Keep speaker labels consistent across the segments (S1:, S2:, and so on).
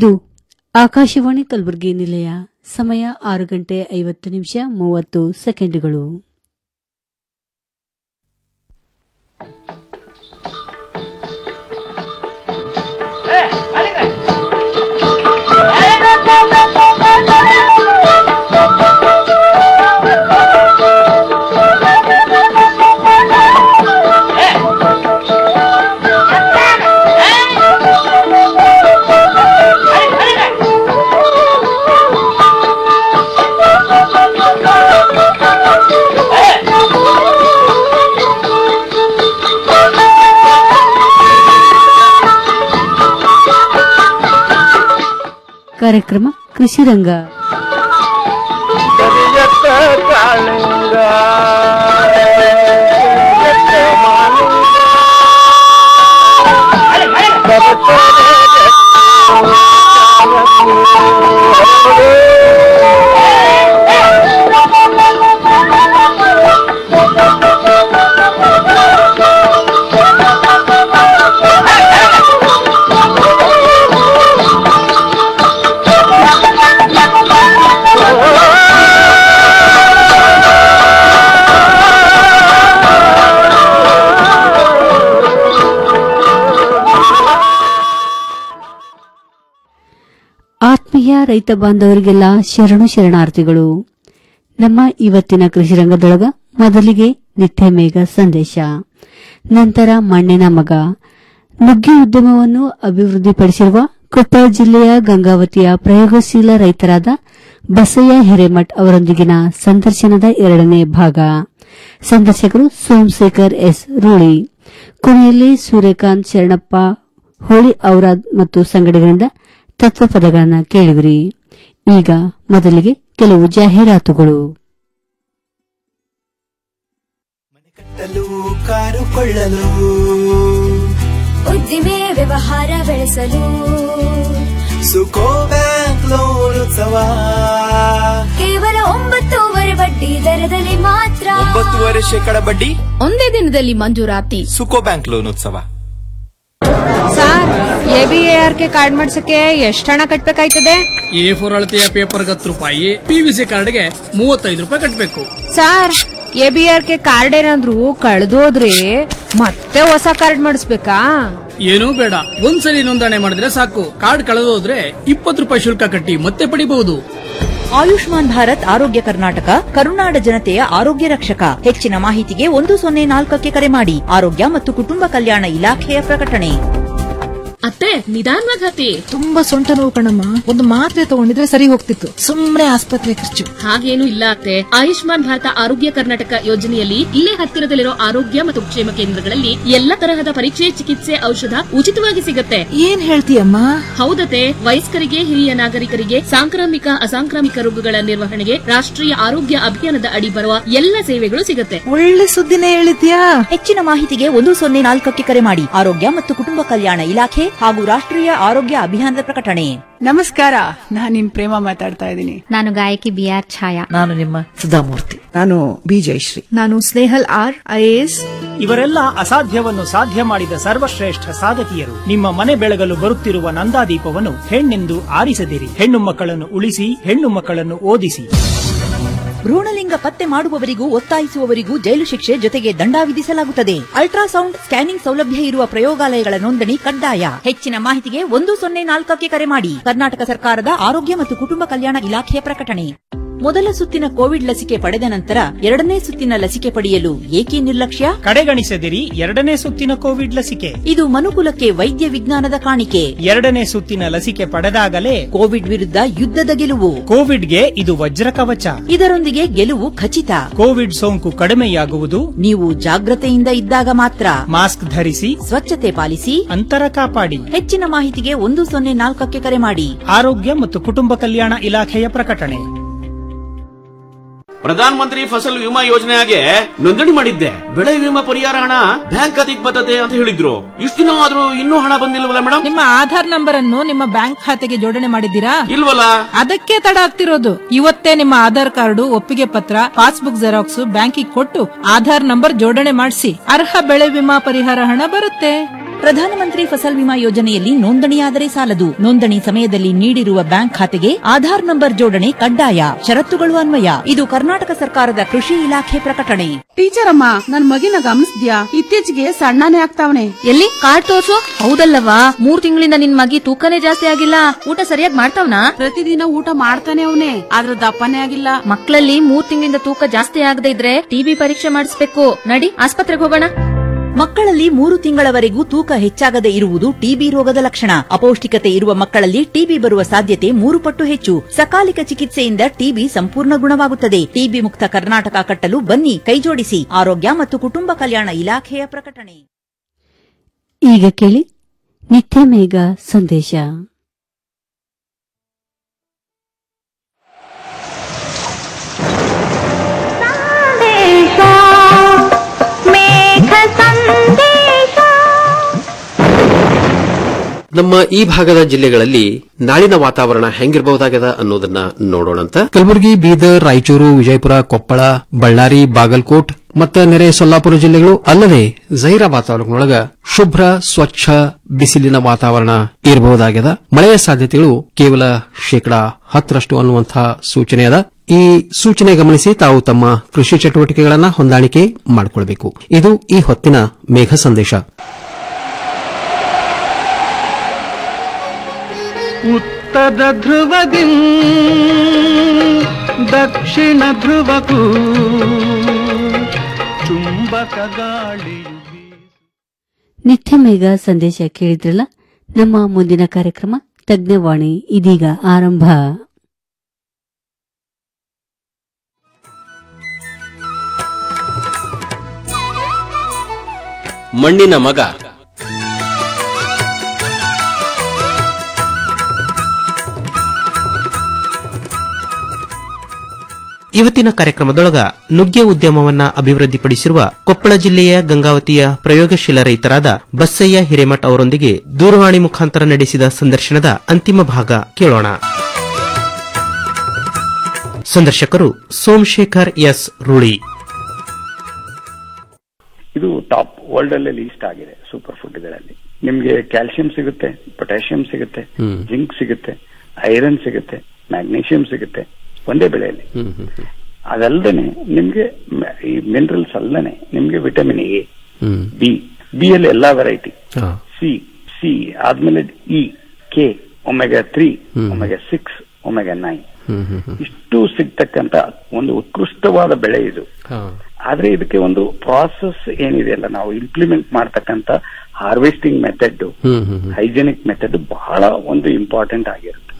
S1: ಇದು ಆಕಾಶವಾಣಿ ಕಲಬುರಗಿ ನಿಲಯ ಸಮಯ ಆರು ಗಂಟೆ ಐವತ್ತು ನಿಮಿಷ ಮೂವತ್ತು ಸೆಕೆಂಡುಗಳು ಕಾರ್ಯಕ್ರಮ ಕೃಷಿ ರಂಗ
S2: ಕರಿಯತ್ತ ಕಾಳಿಂಗ ಕರಿಯತ್ತ ಮಾಲಿಂಗ ಬರುತ್ತದೆ
S1: ಆತ್ಮೀಯ ರೈತ ಬಾಂಧವರಿಗೆಲ್ಲ ಶರಣು ಶರಣಾರ್ಥಿಗಳು ನಮ್ಮ ಇವತ್ತಿನ ಕೃಷಿ ರಂಗದೊಳಗ ಮೊದಲಿಗೆ ನಿತ್ಯ ಮೇಘ ಸಂದೇಶ ನಂತರ ಮಣ್ಣಿನ ಮಗ ನುಗ್ಗಿ ಉದ್ಯಮವನ್ನು ಅಭಿವೃದ್ಧಿಪಡಿಸಿರುವ ಕೊಪ್ಪಳ ಜಿಲ್ಲೆಯ ಗಂಗಾವತಿಯ ಪ್ರಯೋಗಶೀಲ ರೈತರಾದ ಬಸಯ್ಯ ಹಿರೇಮಠ್ ಅವರೊಂದಿಗಿನ ಸಂದರ್ಶನದ ಎರಡನೇ ಭಾಗ ಸಂದರ್ಶಕರು ಸೋಮಶೇಖರ್ ಎಸ್ ರೂಳಿ ಕೊನೆಯಲ್ಲಿ ಸೂರ್ಯಕಾಂತ್ ಶರಣಪ್ಪ ಹೋಳಿ ಔರಾದ್ ಮತ್ತು ಸಂಗಡಿಗರಿಂದ ತತ್ವಪದಗಳನ್ನು ಕೇಳಿವಿರಿ ಈಗ ಮೊದಲಿಗೆ ಕೆಲವು ಜಾಹೀರಾತುಗಳು
S3: ಕಟ್ಟಲು ಕಾರು ಕೊಳ್ಳಲು
S4: ಉದ್ದಿಮೆ ವ್ಯವಹಾರ ಬೆಳೆಸಲು
S3: ಸುಕೋ ಬ್ಯಾಂಕ್ ಲೋನ್ ಉತ್ಸವ
S4: ಕೇವಲ ಒಂಬತ್ತೂವರೆ ಬಡ್ಡಿ ದರದಲ್ಲಿ ಮಾತ್ರ
S3: ಒಂಬತ್ತುವರೆ ಶೇಕಡ ಬಡ್ಡಿ
S5: ಒಂದೇ ದಿನದಲ್ಲಿ ಮಂಜೂರಾತಿ
S3: ಸುಕೋ ಬ್ಯಾಂಕ್ ಲೋನ್ ಉತ್ಸವ
S5: ಸರ್ ಎಬಿಎಆರ್ ಕೆ ಕಾರ್ಡ್ ಮಾಡ್ಸಕ್ಕೆ ಎಷ್ಟು ಹಣ ಕಟ್ಬೇಕಾಯ್ತದೆ
S6: ಎ ಫೋರ್ ಅಳತೆಯ ಪೇಪರ್ಗೆ ಹತ್ತು ರೂಪಾಯಿ ಪಿವಿಸಿ ಕಾರ್ಡ್ಗೆ ಮೂವತ್ತೈದು ರೂಪಾಯಿ ಕಟ್ಟಬೇಕು
S5: ಸರ್ ಎಬಿಆರ್ ಕೆ ಕಾರ್ಡ್ ಏನಾದ್ರು ಕಳೆದೋದ್ರೆ ಮತ್ತೆ ಹೊಸ ಕಾರ್ಡ್ ಮಾಡಿಸ್ಬೇಕಾ
S6: ಏನೂ ಬೇಡ ಒಂದ್ಸಲಿ ನೋಂದಣಿ ಮಾಡಿದ್ರೆ ಸಾಕು ಕಾರ್ಡ್ ಕಳೆದೋದ್ರೆ ಇಪ್ಪತ್ತು ರೂಪಾಯಿ ಶುಲ್ಕ ಕಟ್ಟಿ ಮತ್ತೆ ಪಡಿಬಹುದು
S7: ಆಯುಷ್ಮಾನ್ ಭಾರತ್ ಆರೋಗ್ಯ ಕರ್ನಾಟಕ ಕರುನಾಡ ಜನತೆಯ ಆರೋಗ್ಯ ರಕ್ಷಕ ಹೆಚ್ಚಿನ ಮಾಹಿತಿಗೆ ಒಂದು ಸೊನ್ನೆ ನಾಲ್ಕಕ್ಕೆ ಕರೆ ಮಾಡಿ ಆರೋಗ್ಯ ಮತ್ತು ಕುಟುಂಬ ಕಲ್ಯಾಣ ಇಲಾಖೆಯ ಪ್ರಕಟಣೆ
S8: ಅತ್ತೆ ನಿಧಾನವಾಗಿ ಹತ್ತಿ
S9: ತುಂಬಾ ಸೊಂಟ ನೋವು ಕಣಮ್ಮ ಒಂದು ಮಾತ್ರೆ ತಗೊಂಡಿದ್ರೆ ಸರಿ ಹೋಗ್ತಿತ್ತು ಸುಮ್ನೆ ಆಸ್ಪತ್ರೆ ಖರ್ಚು
S8: ಹಾಗೇನು ಇಲ್ಲ ಅತ್ತೆ ಆಯುಷ್ಮಾನ್ ಭಾರತ ಆರೋಗ್ಯ ಕರ್ನಾಟಕ ಯೋಜನೆಯಲ್ಲಿ ಇಲ್ಲೇ ಹತ್ತಿರದಲ್ಲಿರೋ ಆರೋಗ್ಯ ಮತ್ತು ಕ್ಷೇಮ ಕೇಂದ್ರಗಳಲ್ಲಿ ಎಲ್ಲ ತರಹದ ಪರೀಕ್ಷೆ ಚಿಕಿತ್ಸೆ ಔಷಧ ಉಚಿತವಾಗಿ ಸಿಗತ್ತೆ
S9: ಏನ್ ಹೇಳ್ತೀಯಮ್ಮ
S8: ಹೌದತೆ ವಯಸ್ಕರಿಗೆ ಹಿರಿಯ ನಾಗರಿಕರಿಗೆ ಸಾಂಕ್ರಾಮಿಕ ಅಸಾಂಕ್ರಾಮಿಕ ರೋಗಗಳ ನಿರ್ವಹಣೆಗೆ ರಾಷ್ಟ್ರೀಯ ಆರೋಗ್ಯ ಅಭಿಯಾನದ ಅಡಿ ಬರುವ ಎಲ್ಲ ಸೇವೆಗಳು ಸಿಗತ್ತೆ
S9: ಒಳ್ಳೆ ಸುದ್ದಿನೇ ಹೇಳಿದ್ಯಾ
S7: ಹೆಚ್ಚಿನ ಮಾಹಿತಿಗೆ ಒಂದು ಸೊನ್ನೆ ನಾಲ್ಕಕ್ಕೆ ಕರೆ ಮಾಡಿ ಆರೋಗ್ಯ ಮತ್ತು ಕುಟುಂಬ ಕಲ್ಯಾಣ ಇಲಾಖೆ ಹಾಗೂ ರಾಷ್ಟ್ರೀಯ ಆರೋಗ್ಯ ಅಭಿಯಾನದ ಪ್ರಕಟಣೆ
S10: ನಮಸ್ಕಾರ ನಾನ್ ನಿಮ್ ಪ್ರೇಮ ಮಾತಾಡ್ತಾ ಇದ್ದೀನಿ
S11: ನಾನು ಗಾಯಕಿ ಬಿ ಆರ್ ಛಾಯಾ
S12: ನಾನು ನಿಮ್ಮ ಸುಧಾಮೂರ್ತಿ
S10: ನಾನು ಬಿ ಜಯಶ್ರೀ
S9: ನಾನು ಸ್ನೇಹಲ್ ಆರ್ ಐಎಎಸ್
S13: ಇವರೆಲ್ಲ ಅಸಾಧ್ಯವನ್ನು ಸಾಧ್ಯ ಮಾಡಿದ ಸರ್ವಶ್ರೇಷ್ಠ ಸಾಧಕಿಯರು ನಿಮ್ಮ ಮನೆ ಬೆಳಗಲು ಬರುತ್ತಿರುವ ನಂದಾದೀಪವನ್ನು ಹೆಣ್ಣೆಂದು ಆರಿಸದಿರಿ ಹೆಣ್ಣು ಮಕ್ಕಳನ್ನು ಉಳಿಸಿ ಹೆಣ್ಣು ಮಕ್ಕಳನ್ನು ಓದಿಸಿ
S7: ಭ್ರೂಣಲಿಂಗ ಪತ್ತೆ ಮಾಡುವವರಿಗೂ ಒತ್ತಾಯಿಸುವವರಿಗೂ ಜೈಲು ಶಿಕ್ಷೆ ಜೊತೆಗೆ ದಂಡ ವಿಧಿಸಲಾಗುತ್ತದೆ ಅಲ್ಟ್ರಾಸೌಂಡ್ ಸ್ಕ್ಯಾನಿಂಗ್ ಸೌಲಭ್ಯ ಇರುವ ಪ್ರಯೋಗಾಲಯಗಳ ನೋಂದಣಿ ಕಡ್ಡಾಯ ಹೆಚ್ಚಿನ ಮಾಹಿತಿಗೆ ಒಂದು ಸೊನ್ನೆ ನಾಲ್ಕಕ್ಕೆ ಕರೆ ಮಾಡಿ ಕರ್ನಾಟಕ ಸರ್ಕಾರದ ಆರೋಗ್ಯ ಮತ್ತು ಕುಟುಂಬ ಕಲ್ಯಾಣ ಇಲಾಖೆಯ ಪ್ರಕಟಣೆ ಮೊದಲ ಸುತ್ತಿನ ಕೋವಿಡ್ ಲಸಿಕೆ ಪಡೆದ ನಂತರ ಎರಡನೇ ಸುತ್ತಿನ ಲಸಿಕೆ ಪಡೆಯಲು ಏಕೆ ನಿರ್ಲಕ್ಷ್ಯ
S13: ಕಡೆಗಣಿಸದಿರಿ ಎರಡನೇ ಸುತ್ತಿನ ಕೋವಿಡ್ ಲಸಿಕೆ
S7: ಇದು ಮನುಕುಲಕ್ಕೆ ವೈದ್ಯ ವಿಜ್ಞಾನದ ಕಾಣಿಕೆ
S13: ಎರಡನೇ ಸುತ್ತಿನ ಲಸಿಕೆ ಪಡೆದಾಗಲೇ
S7: ಕೋವಿಡ್ ವಿರುದ್ಧ ಯುದ್ಧದ ಗೆಲುವು
S13: ಕೋವಿಡ್ಗೆ ಇದು ವಜ್ರ ಕವಚ
S7: ಇದರೊಂದಿಗೆ ಗೆಲುವು ಖಚಿತ
S13: ಕೋವಿಡ್ ಸೋಂಕು ಕಡಿಮೆಯಾಗುವುದು
S7: ನೀವು ಜಾಗ್ರತೆಯಿಂದ ಇದ್ದಾಗ ಮಾತ್ರ
S13: ಮಾಸ್ಕ್ ಧರಿಸಿ
S7: ಸ್ವಚ್ಛತೆ ಪಾಲಿಸಿ
S13: ಅಂತರ ಕಾಪಾಡಿ
S7: ಹೆಚ್ಚಿನ ಮಾಹಿತಿಗೆ ಒಂದು ಸೊನ್ನೆ ನಾಲ್ಕಕ್ಕೆ ಕರೆ ಮಾಡಿ
S13: ಆರೋಗ್ಯ ಮತ್ತು ಕುಟುಂಬ ಕಲ್ಯಾಣ ಇಲಾಖೆಯ ಪ್ರಕಟಣೆ
S14: ಪ್ರಧಾನ ಮಂತ್ರಿ ಫಸಲ್ ವಿಮಾ ಯೋಜನೆಗೆ ನೋಂದಣಿ ಮಾಡಿದ್ದೆ ಬೆಳೆ ವಿಮಾ ಪರಿಹಾರ ಹಣ ಬ್ಯಾಂಕ್ ಖಾತೆಗೆ ಬರ್ತದೆ ಅಂತ ಹೇಳಿದ್ರು ಇಷ್ಟು ದಿನ ಆದ್ರೂ ಇನ್ನೂ ಹಣ ಬಂದಿಲ್ವಲ್ಲ ಮೇಡಮ್
S9: ನಿಮ್ಮ ಆಧಾರ್ ನಂಬರ್ ಅನ್ನು ನಿಮ್ಮ ಬ್ಯಾಂಕ್ ಖಾತೆಗೆ ಜೋಡಣೆ ಮಾಡಿದ್ದೀರಾ
S14: ಇಲ್ವಲ್ಲ
S9: ಅದಕ್ಕೆ ತಡ ಆಗ್ತಿರೋದು ಇವತ್ತೇ ನಿಮ್ಮ ಆಧಾರ್ ಕಾರ್ಡು ಒಪ್ಪಿಗೆ ಪತ್ರ ಪಾಸ್ಬುಕ್ ಜೆರಾಕ್ಸ್ ಬ್ಯಾಂಕಿಗೆ ಕೊಟ್ಟು ಆಧಾರ್ ನಂಬರ್ ಜೋಡಣೆ ಮಾಡಿಸಿ ಅರ್ಹ ಬೆಳೆ ವಿಮಾ ಪರಿಹಾರ ಹಣ ಬರುತ್ತೆ
S7: ಪ್ರಧಾನಮಂತ್ರಿ ಫಸಲ್ ವಿಮಾ ಯೋಜನೆಯಲ್ಲಿ ನೋಂದಣಿಯಾದರೆ ಸಾಲದು ನೋಂದಣಿ ಸಮಯದಲ್ಲಿ ನೀಡಿರುವ ಬ್ಯಾಂಕ್ ಖಾತೆಗೆ ಆಧಾರ್ ನಂಬರ್ ಜೋಡಣೆ ಕಡ್ಡಾಯ ಷರತ್ತುಗಳು ಅನ್ವಯ ಇದು ಕರ್ನಾಟಕ ಸರ್ಕಾರದ ಕೃಷಿ ಇಲಾಖೆ ಪ್ರಕಟಣೆ
S9: ಟೀಚರ್ ಅಮ್ಮ ನನ್ ಮಗಿನ ಗಮನಿಸ್ದ್ಯಾ ಇತ್ತೀಚೆಗೆ ಸಣ್ಣನೇ ಆಗ್ತಾವನೆ
S8: ಎಲ್ಲಿ ಕಾರ್ಡ್ ತೋರ್ಸು ಹೌದಲ್ಲವಾ ಮೂರ್ ತಿಂಗಳಿಂದ ನಿನ್ ಮಗಿ ತೂಕನೇ ಜಾಸ್ತಿ ಆಗಿಲ್ಲ ಊಟ ಸರಿಯಾಗಿ ಮಾಡ್ತಾವ್ನಾ
S9: ಪ್ರತಿದಿನ ಊಟ ಮಾಡ್ತಾನೆ ಅವನೇ ಆದ್ರ ದಪ್ಪನೇ ಆಗಿಲ್ಲ
S8: ಮಕ್ಕಳಲ್ಲಿ ಮೂರ್ ತಿಂಗಳಿಂದ ತೂಕ ಜಾಸ್ತಿ ಆಗದೆ ಇದ್ರೆ ಟಿಬಿ ಪರೀಕ್ಷೆ ಮಾಡಿಸ್ಬೇಕು ನಡಿ ಆಸ್ಪತ್ರೆಗೆ ಹೋಗೋಣ
S7: ಮಕ್ಕಳಲ್ಲಿ ಮೂರು ತಿಂಗಳವರೆಗೂ ತೂಕ ಹೆಚ್ಚಾಗದೆ ಇರುವುದು ಟಿಬಿ ರೋಗದ ಲಕ್ಷಣ ಅಪೌಷ್ಟಿಕತೆ ಇರುವ ಮಕ್ಕಳಲ್ಲಿ ಟಿಬಿ ಬರುವ ಸಾಧ್ಯತೆ ಮೂರು ಪಟ್ಟು ಹೆಚ್ಚು ಸಕಾಲಿಕ ಚಿಕಿತ್ಸೆಯಿಂದ ಟಿಬಿ ಸಂಪೂರ್ಣ ಗುಣವಾಗುತ್ತದೆ ಟಿಬಿ ಮುಕ್ತ ಕರ್ನಾಟಕ ಕಟ್ಟಲು ಬನ್ನಿ ಕೈಜೋಡಿಸಿ ಆರೋಗ್ಯ ಮತ್ತು ಕುಟುಂಬ ಕಲ್ಯಾಣ ಇಲಾಖೆಯ ಪ್ರಕಟಣೆ
S1: ಈಗ ಕೇಳಿ ನಿತ್ಯ ಮೇಘ ಸಂದೇಶ
S12: ನಮ್ಮ ಈ ಭಾಗದ ಜಿಲ್ಲೆಗಳಲ್ಲಿ ನಾಳಿನ ವಾತಾವರಣ ಹೆಂಗಿರಬಹುದಾಗದ ಅನ್ನೋದನ್ನ ನೋಡೋಣಂತ
S15: ಕಲಬುರಗಿ ಬೀದರ್ ರಾಯಚೂರು ವಿಜಯಪುರ ಕೊಪ್ಪಳ ಬಳ್ಳಾರಿ ಬಾಗಲಕೋಟ್ ಮತ್ತು ನೆರೆ ಸೊಲ್ಲಾಪುರ ಜಿಲ್ಲೆಗಳು ಅಲ್ಲದೆ ಜೈರಾಬಾದ್ ತಾಲೂಕಿನೊಳಗ ಶುಭ್ರ ಸ್ವಚ್ಛ ಬಿಸಿಲಿನ ವಾತಾವರಣ ಇರಬಹುದಾಗ್ಯದ ಮಳೆಯ ಸಾಧ್ಯತೆಗಳು ಕೇವಲ ಶೇಕಡಾ ಹತ್ತರಷ್ಟು ಅನ್ನುವಂತಹ ಸೂಚನೆ ಅದ ಈ ಸೂಚನೆ ಗಮನಿಸಿ ತಾವು ತಮ್ಮ ಕೃಷಿ ಚಟುವಟಿಕೆಗಳನ್ನ ಹೊಂದಾಣಿಕೆ ಮಾಡಿಕೊಳ್ಬೇಕು ಇದು ಈ ಹೊತ್ತಿನ ಮೇಘ ಸಂದೇಶ
S2: ಉತ್ತರ ಧ್ರುವದಿ ದಕ್ಷಿಣ ಧ್ರುವಕ್ಕೂ ಚುಂಬಕ ಗಾಳಿಯು
S1: ನಿತ್ಯ ಮೇಘ ಸಂದೇಶ ಕೇಳಿದ್ರಲ್ಲ ನಮ್ಮ ಮುಂದಿನ ಕಾರ್ಯಕ್ರಮ ತಜ್ಞವಾಣಿ ಇದೀಗ ಆರಂಭ
S12: ಮಣ್ಣಿನ ಮಗ
S16: ಇವತ್ತಿನ ಕಾರ್ಯಕ್ರಮದೊಳಗ ನುಗ್ಗೆ ಉದ್ಯಮವನ್ನ ಅಭಿವೃದ್ಧಿಪಡಿಸಿರುವ ಕೊಪ್ಪಳ ಜಿಲ್ಲೆಯ ಗಂಗಾವತಿಯ ಪ್ರಯೋಗಶೀಲ ರೈತರಾದ ಬಸ್ಸಯ್ಯ ಹಿರೇಮಠ್ ಅವರೊಂದಿಗೆ ದೂರವಾಣಿ ಮುಖಾಂತರ ನಡೆಸಿದ ಸಂದರ್ಶನದ ಅಂತಿಮ ಭಾಗ ಕೇಳೋಣ ಸಂದರ್ಶಕರು ಸೋಮಶೇಖರ್ ಎಸ್ ರೂಳಿ
S17: ಇದು ಟಾಪ್ ವರ್ಲ್ಡ್ ಅಲ್ಲಿ ಲೀಸ್ಟ್ ಆಗಿದೆ ಸೂಪರ್ ಫುಡ್ಗಳಲ್ಲಿ ನಿಮ್ಗೆ ಕ್ಯಾಲ್ಸಿಯಂ ಸಿಗುತ್ತೆ ಪೊಟ್ಯಾಷಿಯಂ ಸಿಗುತ್ತೆ ಜಿಂಕ್ ಸಿಗುತ್ತೆ ಐರನ್ ಸಿಗುತ್ತೆ ಮ್ಯಾಗ್ನೀಷಿಯಂ ಸಿಗುತ್ತೆ ಒಂದೇ ಬೆಳೆಯಲ್ಲಿ ಅದಲ್ದೇನೆ ನಿಮ್ಗೆ ಮ- ಈ ಮಿನರಲ್ಸ್ ಅಲ್ಲದೆ ನಿಮ್ಗೆ ವಿಟಮಿನ್ ಎ ಬಿ ಬಿ ಅಲ್ಲಿ ಎಲ್ಲಾ ವೆರೈಟಿ ಸಿ ಸಿ ಆದ್ಮೇಲೆ E K omega three omega six omega nine ಇಷ್ಟು ಸಿಗ್ತಕ್ಕಂತ ಒಂದು ಉತ್ಕೃಷ್ಟವಾದ ಬೆಳೆ ಇದು ಆದ್ರೆ ಇದಕ್ಕೆ ಒಂದು ಪ್ರಾಸೆಸ್ ಏನಿದೆಯಲ್ಲ ನಾವು ಇಂಪ್ಲಿಮೆಂಟ್ ಮಾಡ್ತಕ್ಕಂತ ಹಾರ್ವೆಸ್ಟಿಂಗ್ ಮೆಥಡ್ ಹೈಜೆನಿಕ್ ಮೆಥಡ್ ಬಹಳ ಒಂದು ಇಂಪಾರ್ಟೆಂಟ್ ಆಗಿರುತ್ತೆ